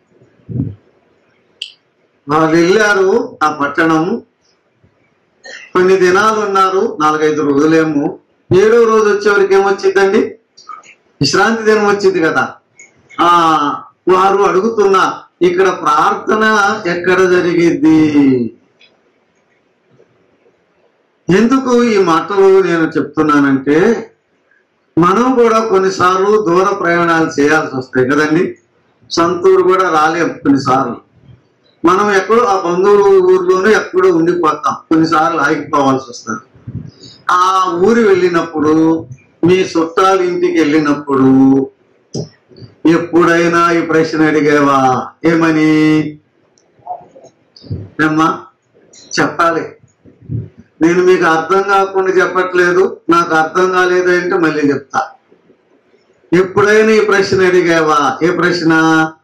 వాళ్ళు వెళ్ళారు ఆ పట్టణం కొన్ని దినాలు ఉన్నారు నాలుగైదు రోజులేమో ఏడో రోజు వచ్చేవరకు ఏమొచ్చిందండి విశ్రాంతి దినం వచ్చింది కదా ఆ వారు అడుగుతున్నా ఇక్కడ ప్రార్థన ఎక్కడ జరిగిద్ది ఎందుకు ఈ మాటలు నేను చెప్తున్నానంటే మనం కూడా కొన్నిసార్లు దూర ప్రయాణాలు చేయాల్సి వస్తాయి కదండి సొంతూరు కూడా రాలేం కొన్నిసార్లు మనం ఎక్కడో ఆ బంధువుల ఊర్లోనే ఎక్కడో ఉండిపోతాం కొన్నిసార్లు ఆగిపోవాల్సి వస్తుంది ఆ ఊరు వెళ్ళినప్పుడు మీ చుట్టాల ఇంటికి వెళ్ళినప్పుడు ఎప్పుడైనా ఈ ప్రశ్న అడిగావా ఏమని ఏమ్మా చెప్పాలి నేను మీకు అర్థం కాకుండా చెప్పట్లేదు నాకు అర్థం కాలేదు అంటే మళ్ళీ చెప్తా ఎప్పుడైనా ఈ ప్రశ్న అడిగావా ఏ ప్రశ్న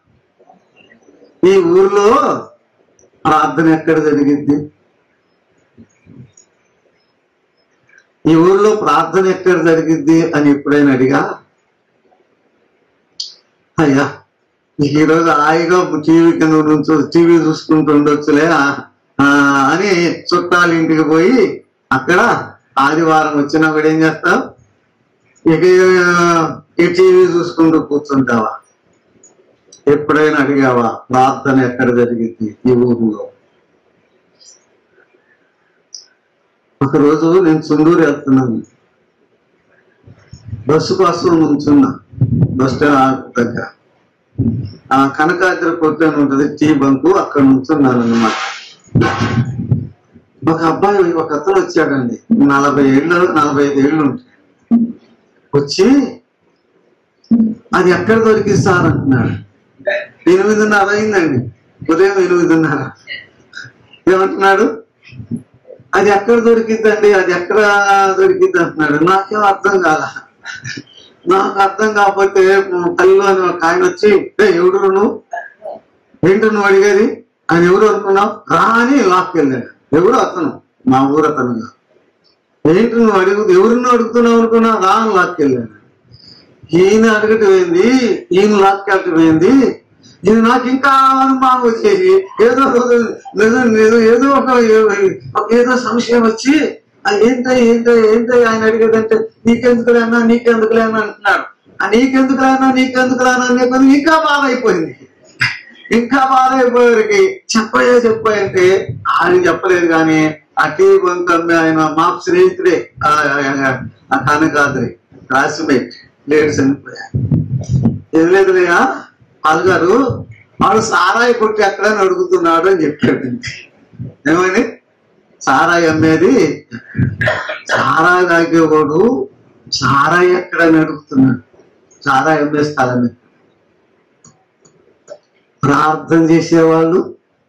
ఈ ఊర్లో ప్రార్థన ఎక్కడ జరిగిద్ది ఈ ఊర్లో ప్రార్థన ఎక్కడ జరిగిద్ది అని ఎప్పుడైనా అడిగా అయ్యా నీకు ఈరోజు హాయిగా టీవీ కింద నుంచి టీవీ చూసుకుంటూ ఉండొచ్చులే ఆ, అని చుట్టాల ఇంటికి పోయి అక్కడ ఆదివారం వచ్చినప్పుడు ఏం చేస్తావు ఇక ఈ టీవీ చూసుకుంటూ కూర్చుంటావా ఎప్పుడైనా అడిగావా ప్రార్థన ఎక్కడ జరిగింది ఈ ఊరిలో ఒకరోజు నేను చుండూరు వెళ్తున్నాను బస్సు కోసం నుంచున్నా బస్ స్టాండ్ దగ్గర ఆ కనకాద్రి కొట్టు ఉంటది టీ బంకు అక్కడ నుంచున్నాను అన్నమాట ఒక అబ్బాయి ఒక అతను వచ్చాడండి నలభై ఏళ్ళు నలభై ఐదు ఏళ్ళు ఉంటాయి వచ్చి అది ఎక్కడ దొరికింది సార్ అంటున్నాడు ఎనిమిదిన్నర అయిందండి ఉదయం ఎనిమిదిన్నర ఏమంటున్నాడు అది ఎక్కడ దొరికిందండి అది ఎక్కడ దొరికింది అంటున్నాడు నాకేం అర్థం కాల నాకు అర్థం కాకపోతే కళ్ళు అని ఒక ఆయన వచ్చి "ఏ, ఎవడు నువ్వు ఏంటి నువ్వు అడిగేది ఆయన ఎవరు అనుకున్నావు రా అని లాక్కెళ్ళాడు ఎవరు అతను మా ఊరు అతను కాదు. ఏంటి నువ్వు అడుగు ఎవరిని అడుగుతున్నావు అనుకున్నా రా అని లాక్కెళ్ళాడు ఈయన అడగటం ఏంది ఈయన లాక్కెళ్ళటం ఏంది ఇది నాకు ఇంకా అనుమానం వచ్చేసి ఏదో రోజు- ఏదో ఏదో ఏదో ఒక ఒక ఏదో సంశయం వచ్చి "ఆ, ఏంటో ఏంటో ఏంటో ఆయన అడిగేదంటే నీకెందుకులేనా నీకెందుకులేనా అంటున్నాడు ఆ నీకెందుకులేనా నీకెందుకులేనా అనే కొద్ది ఇంకా బాధ అయిపోయింది ఇంకా బాధ అయిపోయేవారికి చెప్పయే చెప్పంటే ఆయన చెప్పలేదు కానీ ఆ టీ బంక్ అమ్మే ఆయన మా స్నేహితుడే ఆ ఆ- ఆ కనకాద్రి క్లాస్మేట్ లేడీస్ చనిపోయారు ఏం లేదులేయా పాల్గారు వాడు సారాయి కొట్టి ఎక్కడని అడుగుతున్నాడు అని చెప్పాడు ఏమని సారాయి అమ్మేది సారాయి తాగేవాడు సారాయి ఎక్కడని అడుగుతున్నాడు సారాయి అమ్మే స్థలమే ప్రార్థన చేసేవాళ్ళు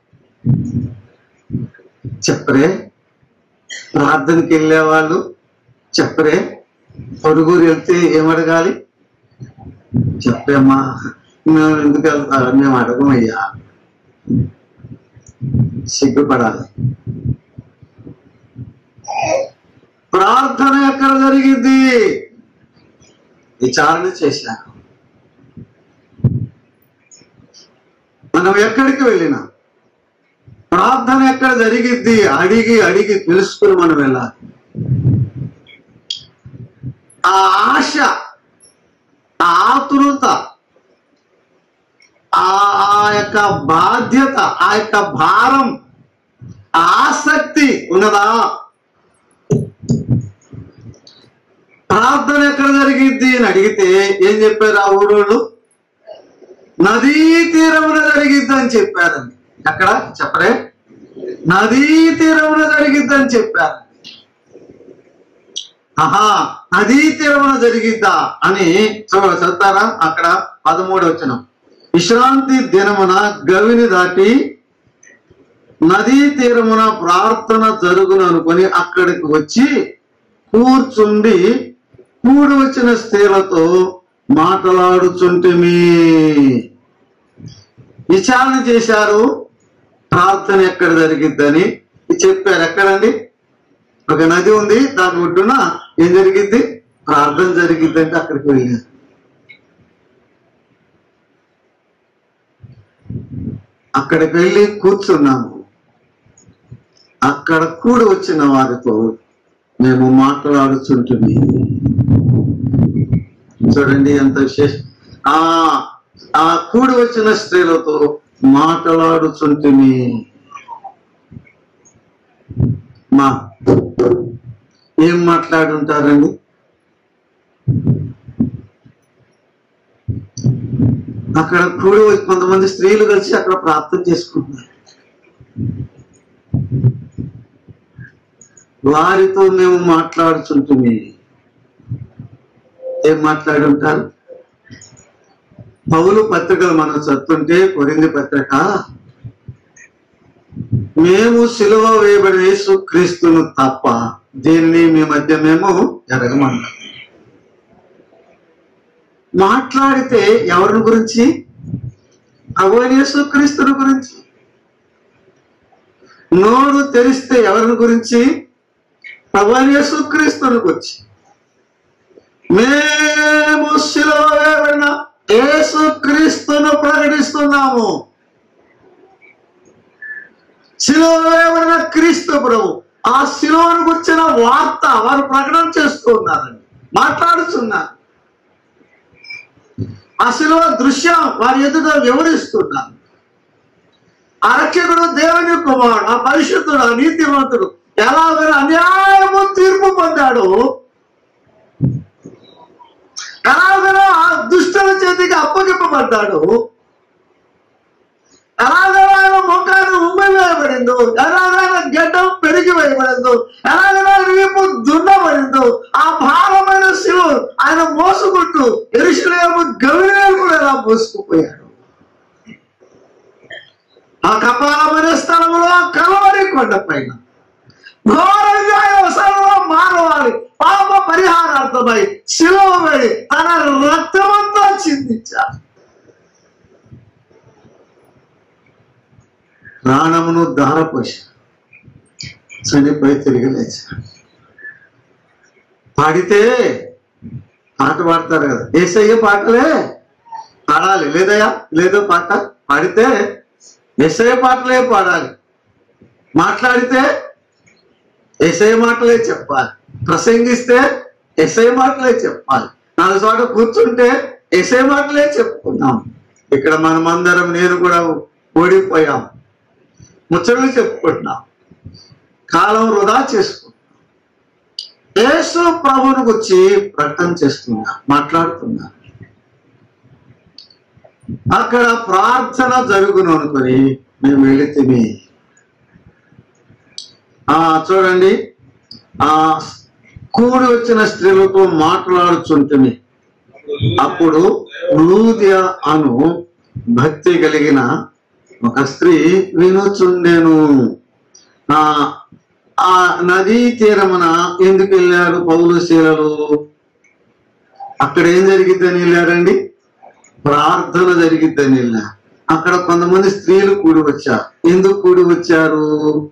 చెప్పరే ప్రార్థనకి వెళ్ళేవాళ్ళు చెప్పరే పొరుగురు వెళ్తే ఏమడగాలి చెప్పేమ్మా మేము ఎందుకు వెళ్తా మేము అడగమయ్యా సిగ్గుపడాలి ప్రార్థన ఎక్కడ జరిగింది విచారణ చేశాను మనం ఎక్కడికి వెళ్ళినా ప్రార్థన ఎక్కడ జరిగిద్ది అడిగి అడిగి తెలుసుకుని మనం వెళ్ళాలి ఆ ఆశ ఆ ఆతురత ఆ ఆ యొక్క బాధ్యత ఆ యొక్క భారం ఆ ఆసక్తి ఉన్నదా ప్రార్థన ఎక్కడ జరిగిద్ది అని అడిగితే ఏం చెప్పారు ఆ ఊరోళ్ళు నదీ తీరమున జరిగిద్ది అని చెప్పారండి ఎక్కడ చెప్పరే నదీ తీరమున జరిగిద్ది అని చెప్పారు ఆహా నదీ తీరమున జరిగిద్దా అని చూ- చదువుతారా అక్కడ పదమూడు వచ్చిన విశ్రాంతి దినమున గవిని దాటి నదీ తీరమున ప్రార్థన జరుగును అనుకొని అక్కడికి వచ్చి కూర్చుండి కూడి వచ్చిన స్త్రీలతో మాట్లాడుచుంటిమి విచారణ చేశారు ప్రార్థన ఎక్కడ జరిగిద్దని చెప్పారు ఎక్కడండి ఒక నది ఉంది దాని ఒడ్డున ఏం జరిగిద్ది ప్రార్థన జరిగిద్దంటే అక్కడికి వెళ్ళారు అక్కడికి వెళ్ళి కూర్చున్నాము అక్కడ కూడి వచ్చిన వారితో మేము మాట్లాడుచుంటుంది చూడండి ఎంత విశేషం ఆ ఆ కూడి వచ్చిన స్త్రీలతో మాట్లాడుచుంటిమి మా ఏం మాట్లాడుంటారండి అక్కడ కూడి వచ్చి కొంతమంది స్త్రీలు కలిసి అక్కడ ప్రార్థన చేసుకుంటున్నారు వారితో మేము మాట్లాడుచుంటుంది ఏం మాట్లాడుంటారు పౌలు పత్రికలు మనం చదువుతుంటే కొరింది పత్రిక మేము సిలువ వేయబడిన యేసు క్రీస్తును తప్ప దీన్ని మీ మధ్య మేము ఎరగమన్నాం మాట్లాడితే ఎవరి గురించి ప్రభువైన యేసు క్రీస్తుని గురించి నోరు తెరిస్తే ఎవరిని గురించి ప్రభువైన యేసు క్రీస్తుని గురించి మేము సిలువ వేయబడిన యేసు క్రీస్తును ప్రకటిస్తున్నాము శిలువ వేయబడిన క్రీస్తు ప్రభు ఆ శిలువను గురించిన వార్త వారు ప్రకటన చేస్తూ ఉన్నారండి మాట్లాడుతున్నారు ఆ శిలువ దృశ్యం వారి ఎదుట వివరిస్తున్నారు ఆ రక్షకుడు దేవుని కుమారుడు ఆ పరిశుద్ధుడు ఆ నీతివంతుడు ఎలాగైనా అన్యాయము తీర్పు పొందాడు ఎలాగైనా ఆ దుష్టుల చేతికి అప్పగింపబడ్డాడు ఎలాగైనా ఆయన ముఖాన్ని ఉమ్మి వేయబడిందో ఎలాగైనా గడ్డం పెరిగి వేయబడిందో ఎలాగైనా రేపు దున్నబడిందో ఆ భారమైన శిలువ ఆయన మోసుకుంటూ ఎరుషులేము గవిలేము కూడా ఎలా మోసుకుపోయాడు ఆ కపాలమైన స్థలంలో కలవరి కొండ పైన ఘోరంగా అవసరంలో మానవాళి పాప పరిహారార్థమై శిలువ వేడి తన రక్తమంతా చిందించారు ప్రాణమును దారపోసి చనిపోయి తిరిగి లేచాడు పాడితే పాట పాడతారు కదా ఏసయ్య పాటలే పాడాలి లేదయ్యా లేదో పాట పాడితే ఎస్ఐ పాటలే పాడాలి మాట్లాడితే ఎస్ఐ మాటలే చెప్పాలి ప్రసంగిస్తే ఎస్ఐ మాటలే చెప్పాలి నాలుగు చోట కూర్చుంటే ఎస్ఐ మాటలే చెప్పుకున్నాం ఇక్కడ మనమందరం నేను కూడా ఓడిపోయాం ముచ్చట్లు చెప్పుకుంటున్నాం కాలం వృధా చేసుకుంటున్నాం యేసు ప్రభువుని గురించి ప్రకటన చేస్తున్నా మాట్లాడుతున్నా అక్కడ ప్రార్థన జరుగును అనుకొని మేము వెళితే ఆ చూడండి ఆ కూడి వచ్చిన స్త్రీలతో మాట్లాడుచుంటుంది అప్పుడు లూదియ అను భక్తి కలిగిన ఒక స్త్రీ వినుచుండెను ఆ ఆ నదీ తీరమున ఎందుకు వెళ్ళారు పౌలు శీలలు అక్కడ ఏం జరిగిద్దని వెళ్ళారండి ప్రార్థన జరిగిద్దని వెళ్ళా అక్కడ కొంతమంది స్త్రీలు కూడి వచ్చారు ఎందుకు కూడి వచ్చారు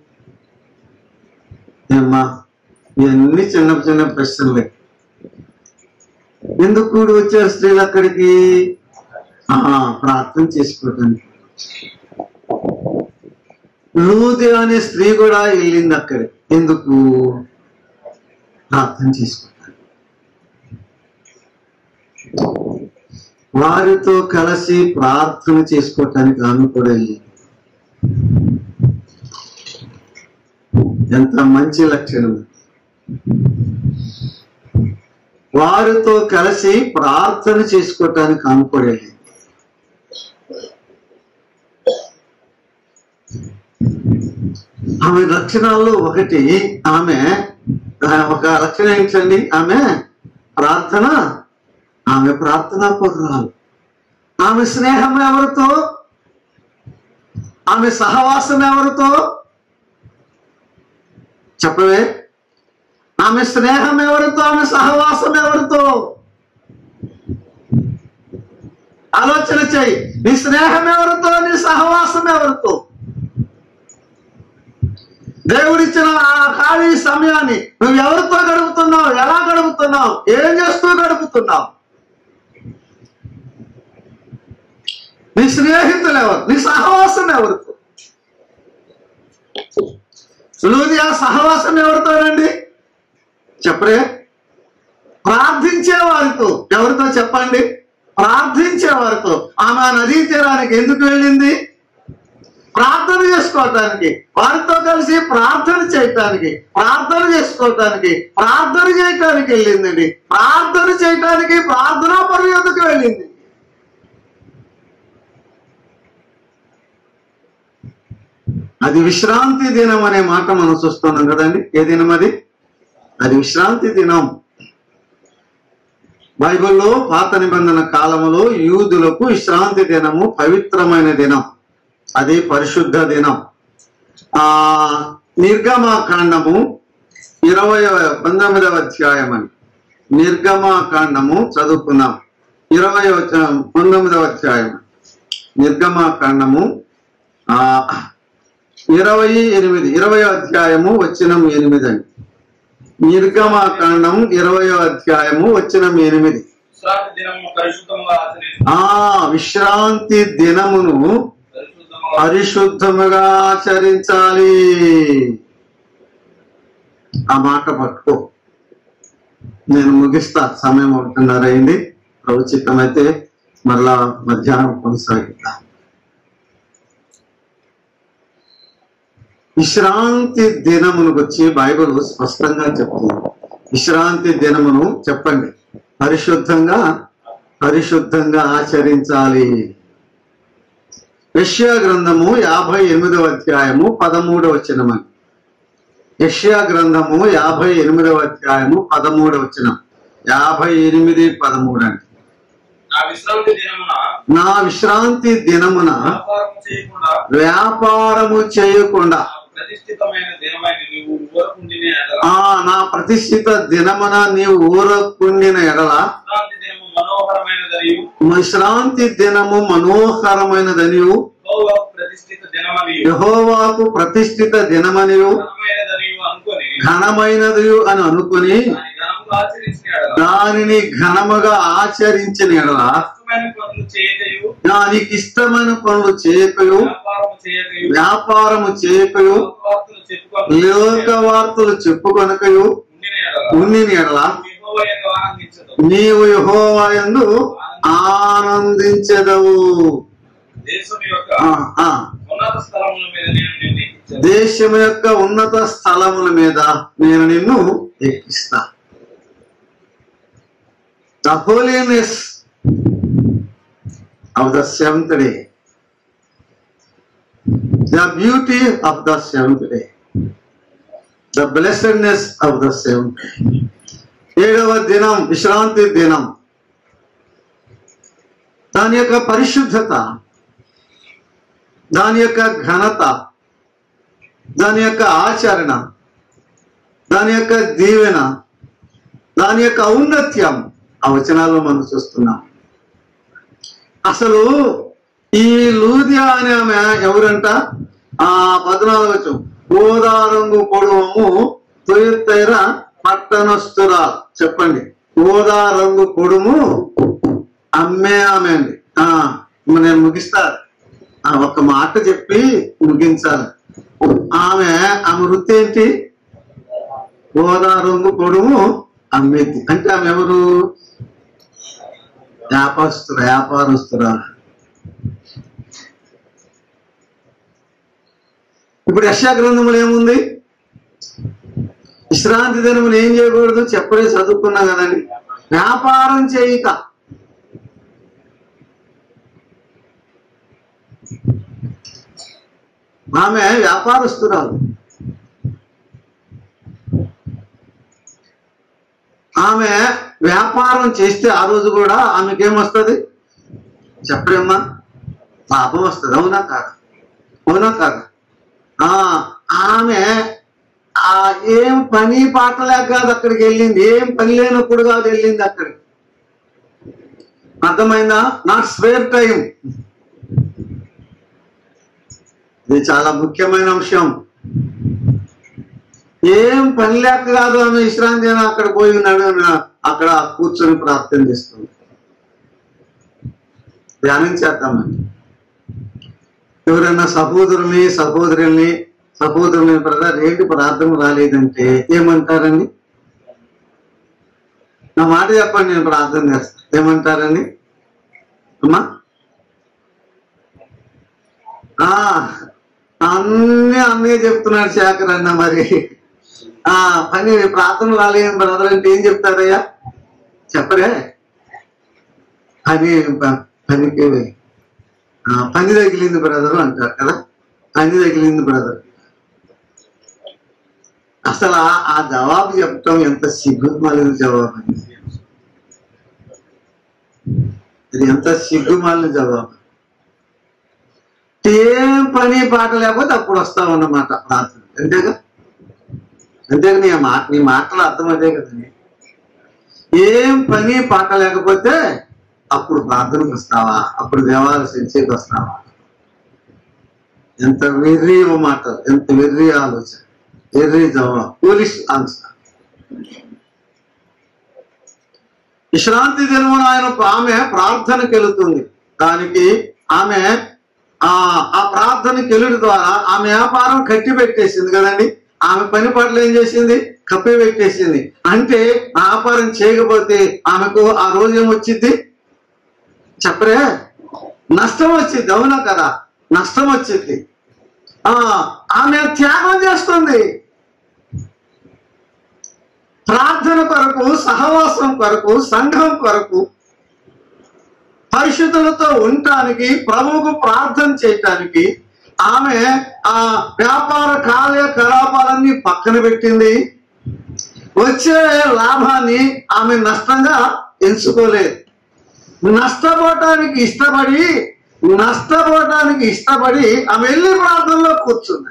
ఏమ్మా ఇవన్నీ చిన్న చిన్న ప్రశ్నలే ఎందుకు కూడి వచ్చారు స్త్రీలు అక్కడికి ఆ ప్రార్థన చేసుకోవడానికి లూది అనే స్త్రీ కూడా వెళ్ళింది అక్కడ ఎందుకు ప్రార్థన చేసుకుంటాను వారితో కలిసి ప్రార్థన చేసుకోవటానికి ఆమె కూడా వెళ్ళింది ఎంత మంచి లక్షణం వారితో కలిసి ప్రార్థన చేసుకోవటానికి ఆమె కూడా వెళ్ళింది ఆమె లక్షణాల్లో ఒకటి ఆమె ఆ, ఒక లక్షణం ఏంటండి ఆమె ప్రార్థన ఆమె ప్రార్థనా పరురాలు ఆమె స్నేహం ఎవరితో ఆమె సహవాసం ఎవరితో చెప్పవే ఆమె స్నేహం ఎవరితో ఆమె సహవాసం ఎవరితో ఆలోచన చేయి నీ స్నేహం ఎవరితో నీ సహవాసం ఎవరితో దేవుడిచ్చిన ఆ ఖాళీ సమయాన్ని నువ్వు ఎవరితో గడుపుతున్నావు ఎలా గడుపుతున్నావు ఏం చేస్తూ గడుపుతున్నావు నీ స్నేహితులు ఎవరు నీ సహవాసం ఎవరితో సులువుది ఆ సహవాసం ఎవరితోనండి చెప్పరే ప్రార్థించే వారితో ఎవరితో చెప్పండి ప్రార్థించే వారితో ఆమె ఆ నదీ తీరానికి ఎందుకు వెళ్ళింది ప్రార్థన చేసుకోవటానికి వారితో కలిసి ప్రార్థన చేయటానికి ప్రార్థన చేసుకోవటానికి ప్రార్థన చేయటానికి వెళ్ళిందండి ప్రార్థన చేయటానికి ప్రార్థనా పర్యతకు వెళ్ళింది అది విశ్రాంతి దినం అనే మాట మనం చూస్తున్నాం కదండి ఏ దినం అది అది విశ్రాంతి దినం బైబిల్లో పాత నిబంధన కాలములో యూదులకు విశ్రాంతి దినము పవిత్రమైన దినం అది పరిశుద్ధ దినం ఆ నిర్గమాకాండము ఇరవై పంతొమ్మిదవ అధ్యాయం అని నిర్గమాకాండము చదువుకున్నాం ఇరవై పంతొమ్మిదవ అధ్యాయం నిర్గమాకాండము ఆ ఇరవై ఎనిమిది ఇరవై అధ్యాయము వచ్చినం ఎనిమిది అని నిర్గమాకాండం ఇరవై అధ్యాయము వచ్చినం ఎనిమిది విశ్రాంతి దినము పరిశుద్ధంగా ఆచరించి ఆ విశ్రాంతి దినమును పరిశుద్ధంగా పరిశుద్ధముగా ఆచరించాలి ఆ మాట పట్టుకో నేను ముగిస్తా సమయం ఒకటిన్నర అయింది ప్రవచితమైతే మరలా మధ్యాహ్నం కొనసాగిద్దాం విశ్రాంతి దినమును వచ్చి బైబిల్ స్పష్టంగా చెప్తుంది విశ్రాంతి దినమును చెప్పండి పరిశుద్ధంగా పరిశుద్ధంగా ఆచరించాలి యష్యా గ్రంథము యాభై ఎనిమిదవ అధ్యాయము పదమూడవ వచనమని యష్యా గ్రంథము యాభై ఎనిమిదవ అధ్యాయము పదమూడవ వచనం యాభై ఎనిమిది పదమూడు అంటే నా విశ్రాంతి దినమున నా విశ్రాంతి దినమున వ్యాపారం చేయకుండా వ్యాపారము చేయకుండా నా ప్రతిష్ఠితమైన దినమైన నీవు ఊరకుండినే ఎడల ఆ నా ప్రతిష్ఠిత దినమున నీవు ఊరకుండిన ఎడల విశ్రాంతి దినము మనోహరమైనదనియు విశ్రాంతి దినము మనోహరమైనదనియు యెహోవాకు ప్రతిష్ఠిత దినమనియు యహోవాకు ప్రతిష్ఠిత దినమనియు ఘనమైనదనియు అనుకొని ఘనమైనది అని అనుకుని దాని ఘనముగా ఆచరించిన ఎడల దానిని ఘనముగా ఆచరించిన ఎడల కష్టమైన పనులు చేయటయు దానికి ఇష్టమైన పనులు చేయకయు వ్యాపారము చేయటయు వ్యాపారము చేయకయు వార్తలు చెప్పుకొని లోక వార్తలు చెప్పుకొనకయు ఉండిన ఎడల ఉండిన ఎడల యెహోవా యొక్క ఆనందించదు నీవు యహోవాయందు ఆనందించదవు దేశం యొక్క ఆ, ఆ. ఉన్నత స్థలముల మీద నేను నిన్ను ఎక్కించాను దేశం యొక్క ఉన్నత స్థలముల మీద నేను నిన్ను ఎక్కిస్తా the holiness of the seventh day the beauty of the seventh day the blessedness of the seventh day ఏడవ దినం విశ్రాంతి దినం దాని యొక్క పరిశుద్ధత దాని యొక్క ఘనత దాని యొక్క ఆచరణ దాని యొక్క దీవెన దాని యొక్క ఔన్నత్యం ఆ వచనాల్లో మనం చూస్తున్నాం అసలు ఈ లూదియా అనే ఆమె ఎవరంట ఆ పద్నాలుగు వచ్చు ఓదారంగు పొడవము తొయ్యత్తైర పట్టణస్తురా చెప్పండి ఓదా రంగు పొడుము అమ్మే ఆమె అండి ఆ మరి నేను ముగిస్తా ఆ ఒక్క మాట చెప్పి ముగించాలి ఆమె ఆమె వృత్తి ఏంటి ఓదా రంగు పొడుము అమ్మేది అంటే ఆమె ఎవరు వ్యాపారస్తురా వ్యాపారస్తురా ఇప్పుడు యశా గ్రంథంలో ఏముంది విశ్రాంతి దినములు ఏం చేయకూడదు చెప్పలే చదువుకున్నా కదండి వ్యాపారం చేయక ఆమె వ్యాపారస్తురాలు ఆమె వ్యాపారం చేస్తే ఆ రోజు కూడా ఆమెకేమొస్తుంది చెప్పలేమ్మా పాపం వస్తుంది అవునా కాదు అవునా కాదు ఆ, ఆమె ఆ ఏం పని పాట లేక కాదు అక్కడికి వెళ్ళింది ఏం పని లేనప్పుడు కాదు వెళ్ళింది అక్కడికి అర్థమైందా నాట్ స్పేర్ టైం ఇది చాలా ముఖ్యమైన అంశం ఏం పని లేక కాదు ఆమె విశ్రాంతి అయినా అక్కడ పోయి ఉన్నాడు అక్కడ కూర్చొని ప్రార్థన చేస్తుంది ధ్యానం చేద్దామండి ఎవరైనా సహోదరుని సహోదరుల్ని సహోదరుని బ్రదర్ ఏంటి ప్రార్థన రాలేదంటే ఏమంటారండి నా మాట చెప్పండి నేను ప్రార్థన చేస్తాను ఏమంటారండి అమ్మా ఆ, అన్నీ అన్నీ చెప్తున్నాడు శేఖర్ అన్న మరి ఆ పని ప్రార్థన రాలేదు బ్రదర్ అంటే ఏం చెప్తారయ్యా చెప్పరే పని ప- పనికి ఆ, పని తగిలింది బ్రదర్ అంటారు కదా పని తగిలింది బ్రదర్ అసలు ఆ- ఆ జవాబు చెప్పటం ఎంత సిగ్గుమాలిన జవాబు అండి ఇది ఎంత సిగ్గుమాలిన జవాబు ఏం పని పాట లేకపోతే అప్పుడు వస్తావు అన్నమాట ప్రార్థన అంతేగా అంతేగా నీ మాట నీ మాటలు అర్థం అదే కదండి ఏం పని పాట లేకపోతే అప్పుడు ప్రార్థనకు వస్తావా అప్పుడు దేవాలయ సంచేకి వస్తావా ఎంత వెర్రి మాట ఎంత వెర్రి ఆలోచన వెర్రి జవాబు పోలీస్ ఆన్సర్ విశ్రాంతి దినమున ఆయన ఆమె ప్రార్థనకి వెళుతుంది దానికి ఆమె ఆ ఆ ప్రార్థనకి వెళ్ళడం ద్వారా ఆమె వ్యాపారం కట్టి పెట్టేసింది కదండి ఆమె పని పట్ల ఏం చేసింది కప్పి పెట్టేసింది అంటే ఆ వ్యాపారం చేయకపోతే ఆమెకు ఆ రోజు ఏమొచ్చింది చెప్పరే నష్టం వచ్చింది అవునా కదా నష్టం వచ్చింది ఆ ఆమె త్యాగం చేస్తుంది ప్రార్థన కొరకు సహవాసం కొరకు సంఘం కొరకు పరిశుద్ధులతో ఉండటానికి ప్రభువుకు ప్రార్థన చేయటానికి ఆమె ఆ వ్యాపార కార్యకలాపాలన్నీ పక్కన పెట్టింది వచ్చే లాభాన్ని ఆమె నష్టంగా ఎంచుకోలేదు నష్టపోవటానికి ఇష్టపడి నష్టపోవటానికి ఇష్టపడి ఆమె వెళ్ళి ప్రార్థనలో కూర్చుంది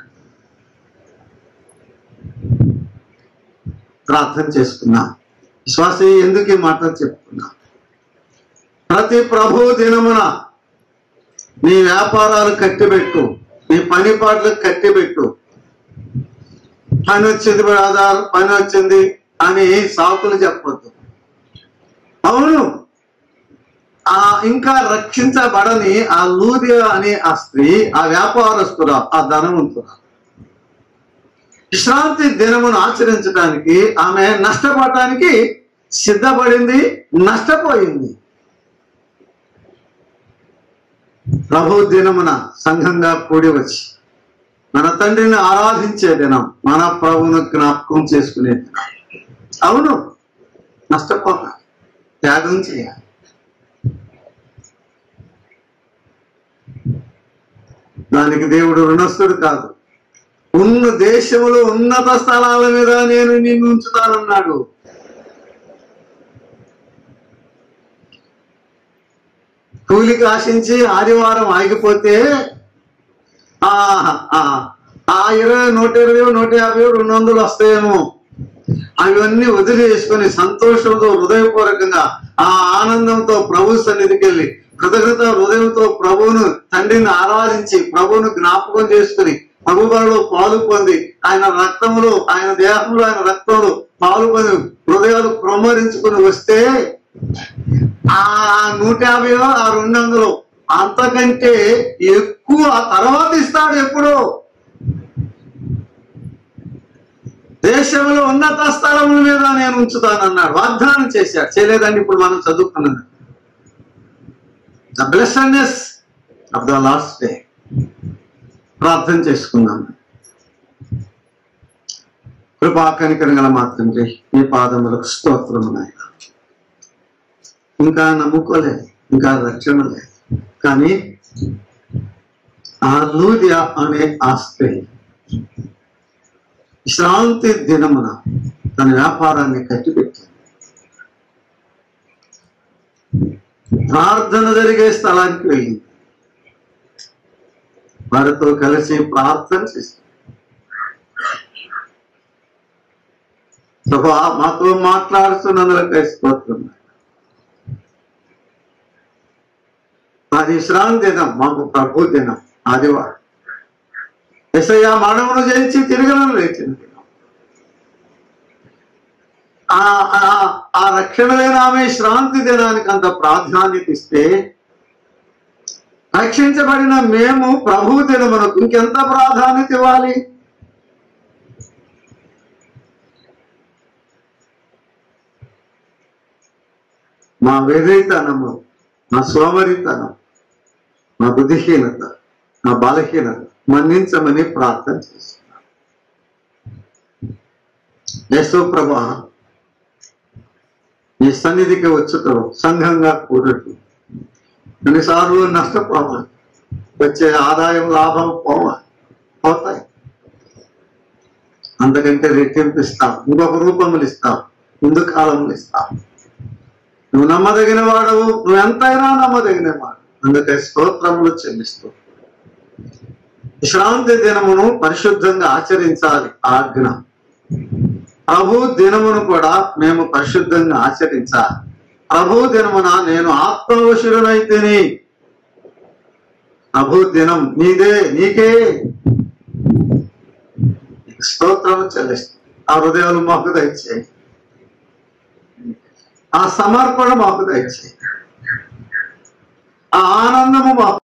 ప్రార్థన చేసుకున్నాం విశ్వాస ఎందుకు ఈ మాటలు చెప్పుకున్నాం ప్రతి ప్రభు దినమున నీ వ్యాపారాలు కట్టిబెట్టు నీ పని పాటలకు కట్టిబెట్టు పని వచ్చింది బ్రదర్ పని వచ్చింది అని సాకులు చెప్పొద్దు అవును ఆ ఇంకా రక్షించబడని ఆ లూదియా అనే ఆ స్త్రీ ఆ వ్యాపారస్తుర ఆ ధనవంతుర విశ్రాంతి దినమును ఆచరించడానికి ఆమె నష్టపడటానికి సిద్ధపడింది నష్టపోయింది ప్రభు దినమున సంఘంగా కూడి వచ్చి మన తండ్రిని ఆరాధించే దినం మన ప్రభువును జ్ఞాపకం చేసుకునే దినం అవును నష్టపోక త్యాగం చేయాలి దానికి దేవుడు రుణస్థుడు కాదు ఉన్న దేశములో ఉన్నత స్థలాల మీద నేను నిన్ను ఉంచుతానన్నాడు కూలికి ఆశించి ఆదివారం ఆగిపోతే ఆ ఆ, ఆ ఇరవై నూట ఇరవై నూట యాభై రెండు వందలు వస్తాయేమో అవన్నీ వదిలేసుకొని సంతోషంతో హృదయపూర్వకంగా ఆ ఆనందంతో ప్రభు సన్నిధికి వెళ్ళి కృతజ్ఞత హృదయంతో ప్రభువును తండ్రిని ఆరాధించి ప్రభువును జ్ఞాపకం చేసుకుని ప్రభు బలలో పాలు పొంది ఆయన రక్తములో ఆయన దేహంలో ఆయన రక్తంలో పాలు పొంది హృదయాలు ప్రమరించుకుని వస్తే ఆ నూట యాభై ఆ రెండు వందలు అంతకంటే ఎక్కువ తర్వాత ఇస్తాడు ఎప్పుడు దేశంలో ఉన్నత స్థలముల మీద నేను ఉంచుతానన్నాడు వాగ్దానం చేశాడు చేయలేదండి ఇప్పుడు మనం చదువుకున్నది the blessedness of the last day ప్రార్థన చేసుకుందాం కృపా కనికరంగల మా తండ్రి మీ పాదములకు స్తోత్రము నాయన ఇంకా నమ్ముకోలేదు ఇంకా రక్షణ లేదు కానీ ఆ లూదియా అనే ఆ స్త్రీ విశ్రాంతి దినమున తన వ్యాపారాన్ని కట్టిపెట్టింది ప్రార్థన జరిగే స్థలానికి వెళ్ళింది వారితో కలిసి ప్రార్థన చేసింది ప్రభా మాతో మాట్లాడుతున్నందులకై స్తోత్రం అది విశ్రాంతి దినం మాకు ప్రభు దినం ఆదివారం ఎసయ్య మరణమును జయించి తిరగలను లేచిన దినం ఆ ఆ- ఆ రక్షణమైన ఆమె శ్రాంతి దినానికి అంత ప్రాధాన్యత ఇస్తే రక్షించబడిన మేము ప్రభు దినమునకు ఇంకెంత ప్రాధాన్యత ఇవ్వాలి మా వెర్రితనము మా సోమరితనం మా బుద్ధిహీనత మా బలహీనత మన్నించమని ప్రార్థన చేస్తున్నాం యేసు ప్రభా ఈ సన్నిధికి వచ్చుటం సంఘంగా కూడటం కొన్నిసార్లు నష్టపోవాలి వచ్చే ఆదాయం లాభం పోవాలి పోతాయి అంతకంటే రెట్టింపు ఇస్తాం ఇంకొక రూపములు ఇస్తాం ముందు కాలములు ఇస్తాం నువ్వు నమ్మదగిన వాడవు నువ్వు ఎంతైనా నమ్మదగిన వాడు అందుకే స్తోత్రములు చెల్లిస్తూ విశ్రాంతి దినమును పరిశుద్ధంగా ఆచరించాలి ఆజ్ఞ ప్రభు దినమును కూడా మేము పరిశుద్ధంగా ఆచరించాలి ప్రభు దినమున నేను ఆత్మవశుడనైతేనే ప్రభు దినం నీదే నీకే స్తోత్రము చెల్లిస్తూ ఆ హృదయాలు మాకు దయచేయి ఆ సమర్పణ మాకు దయచేయి ఆ ఆనందము మాకు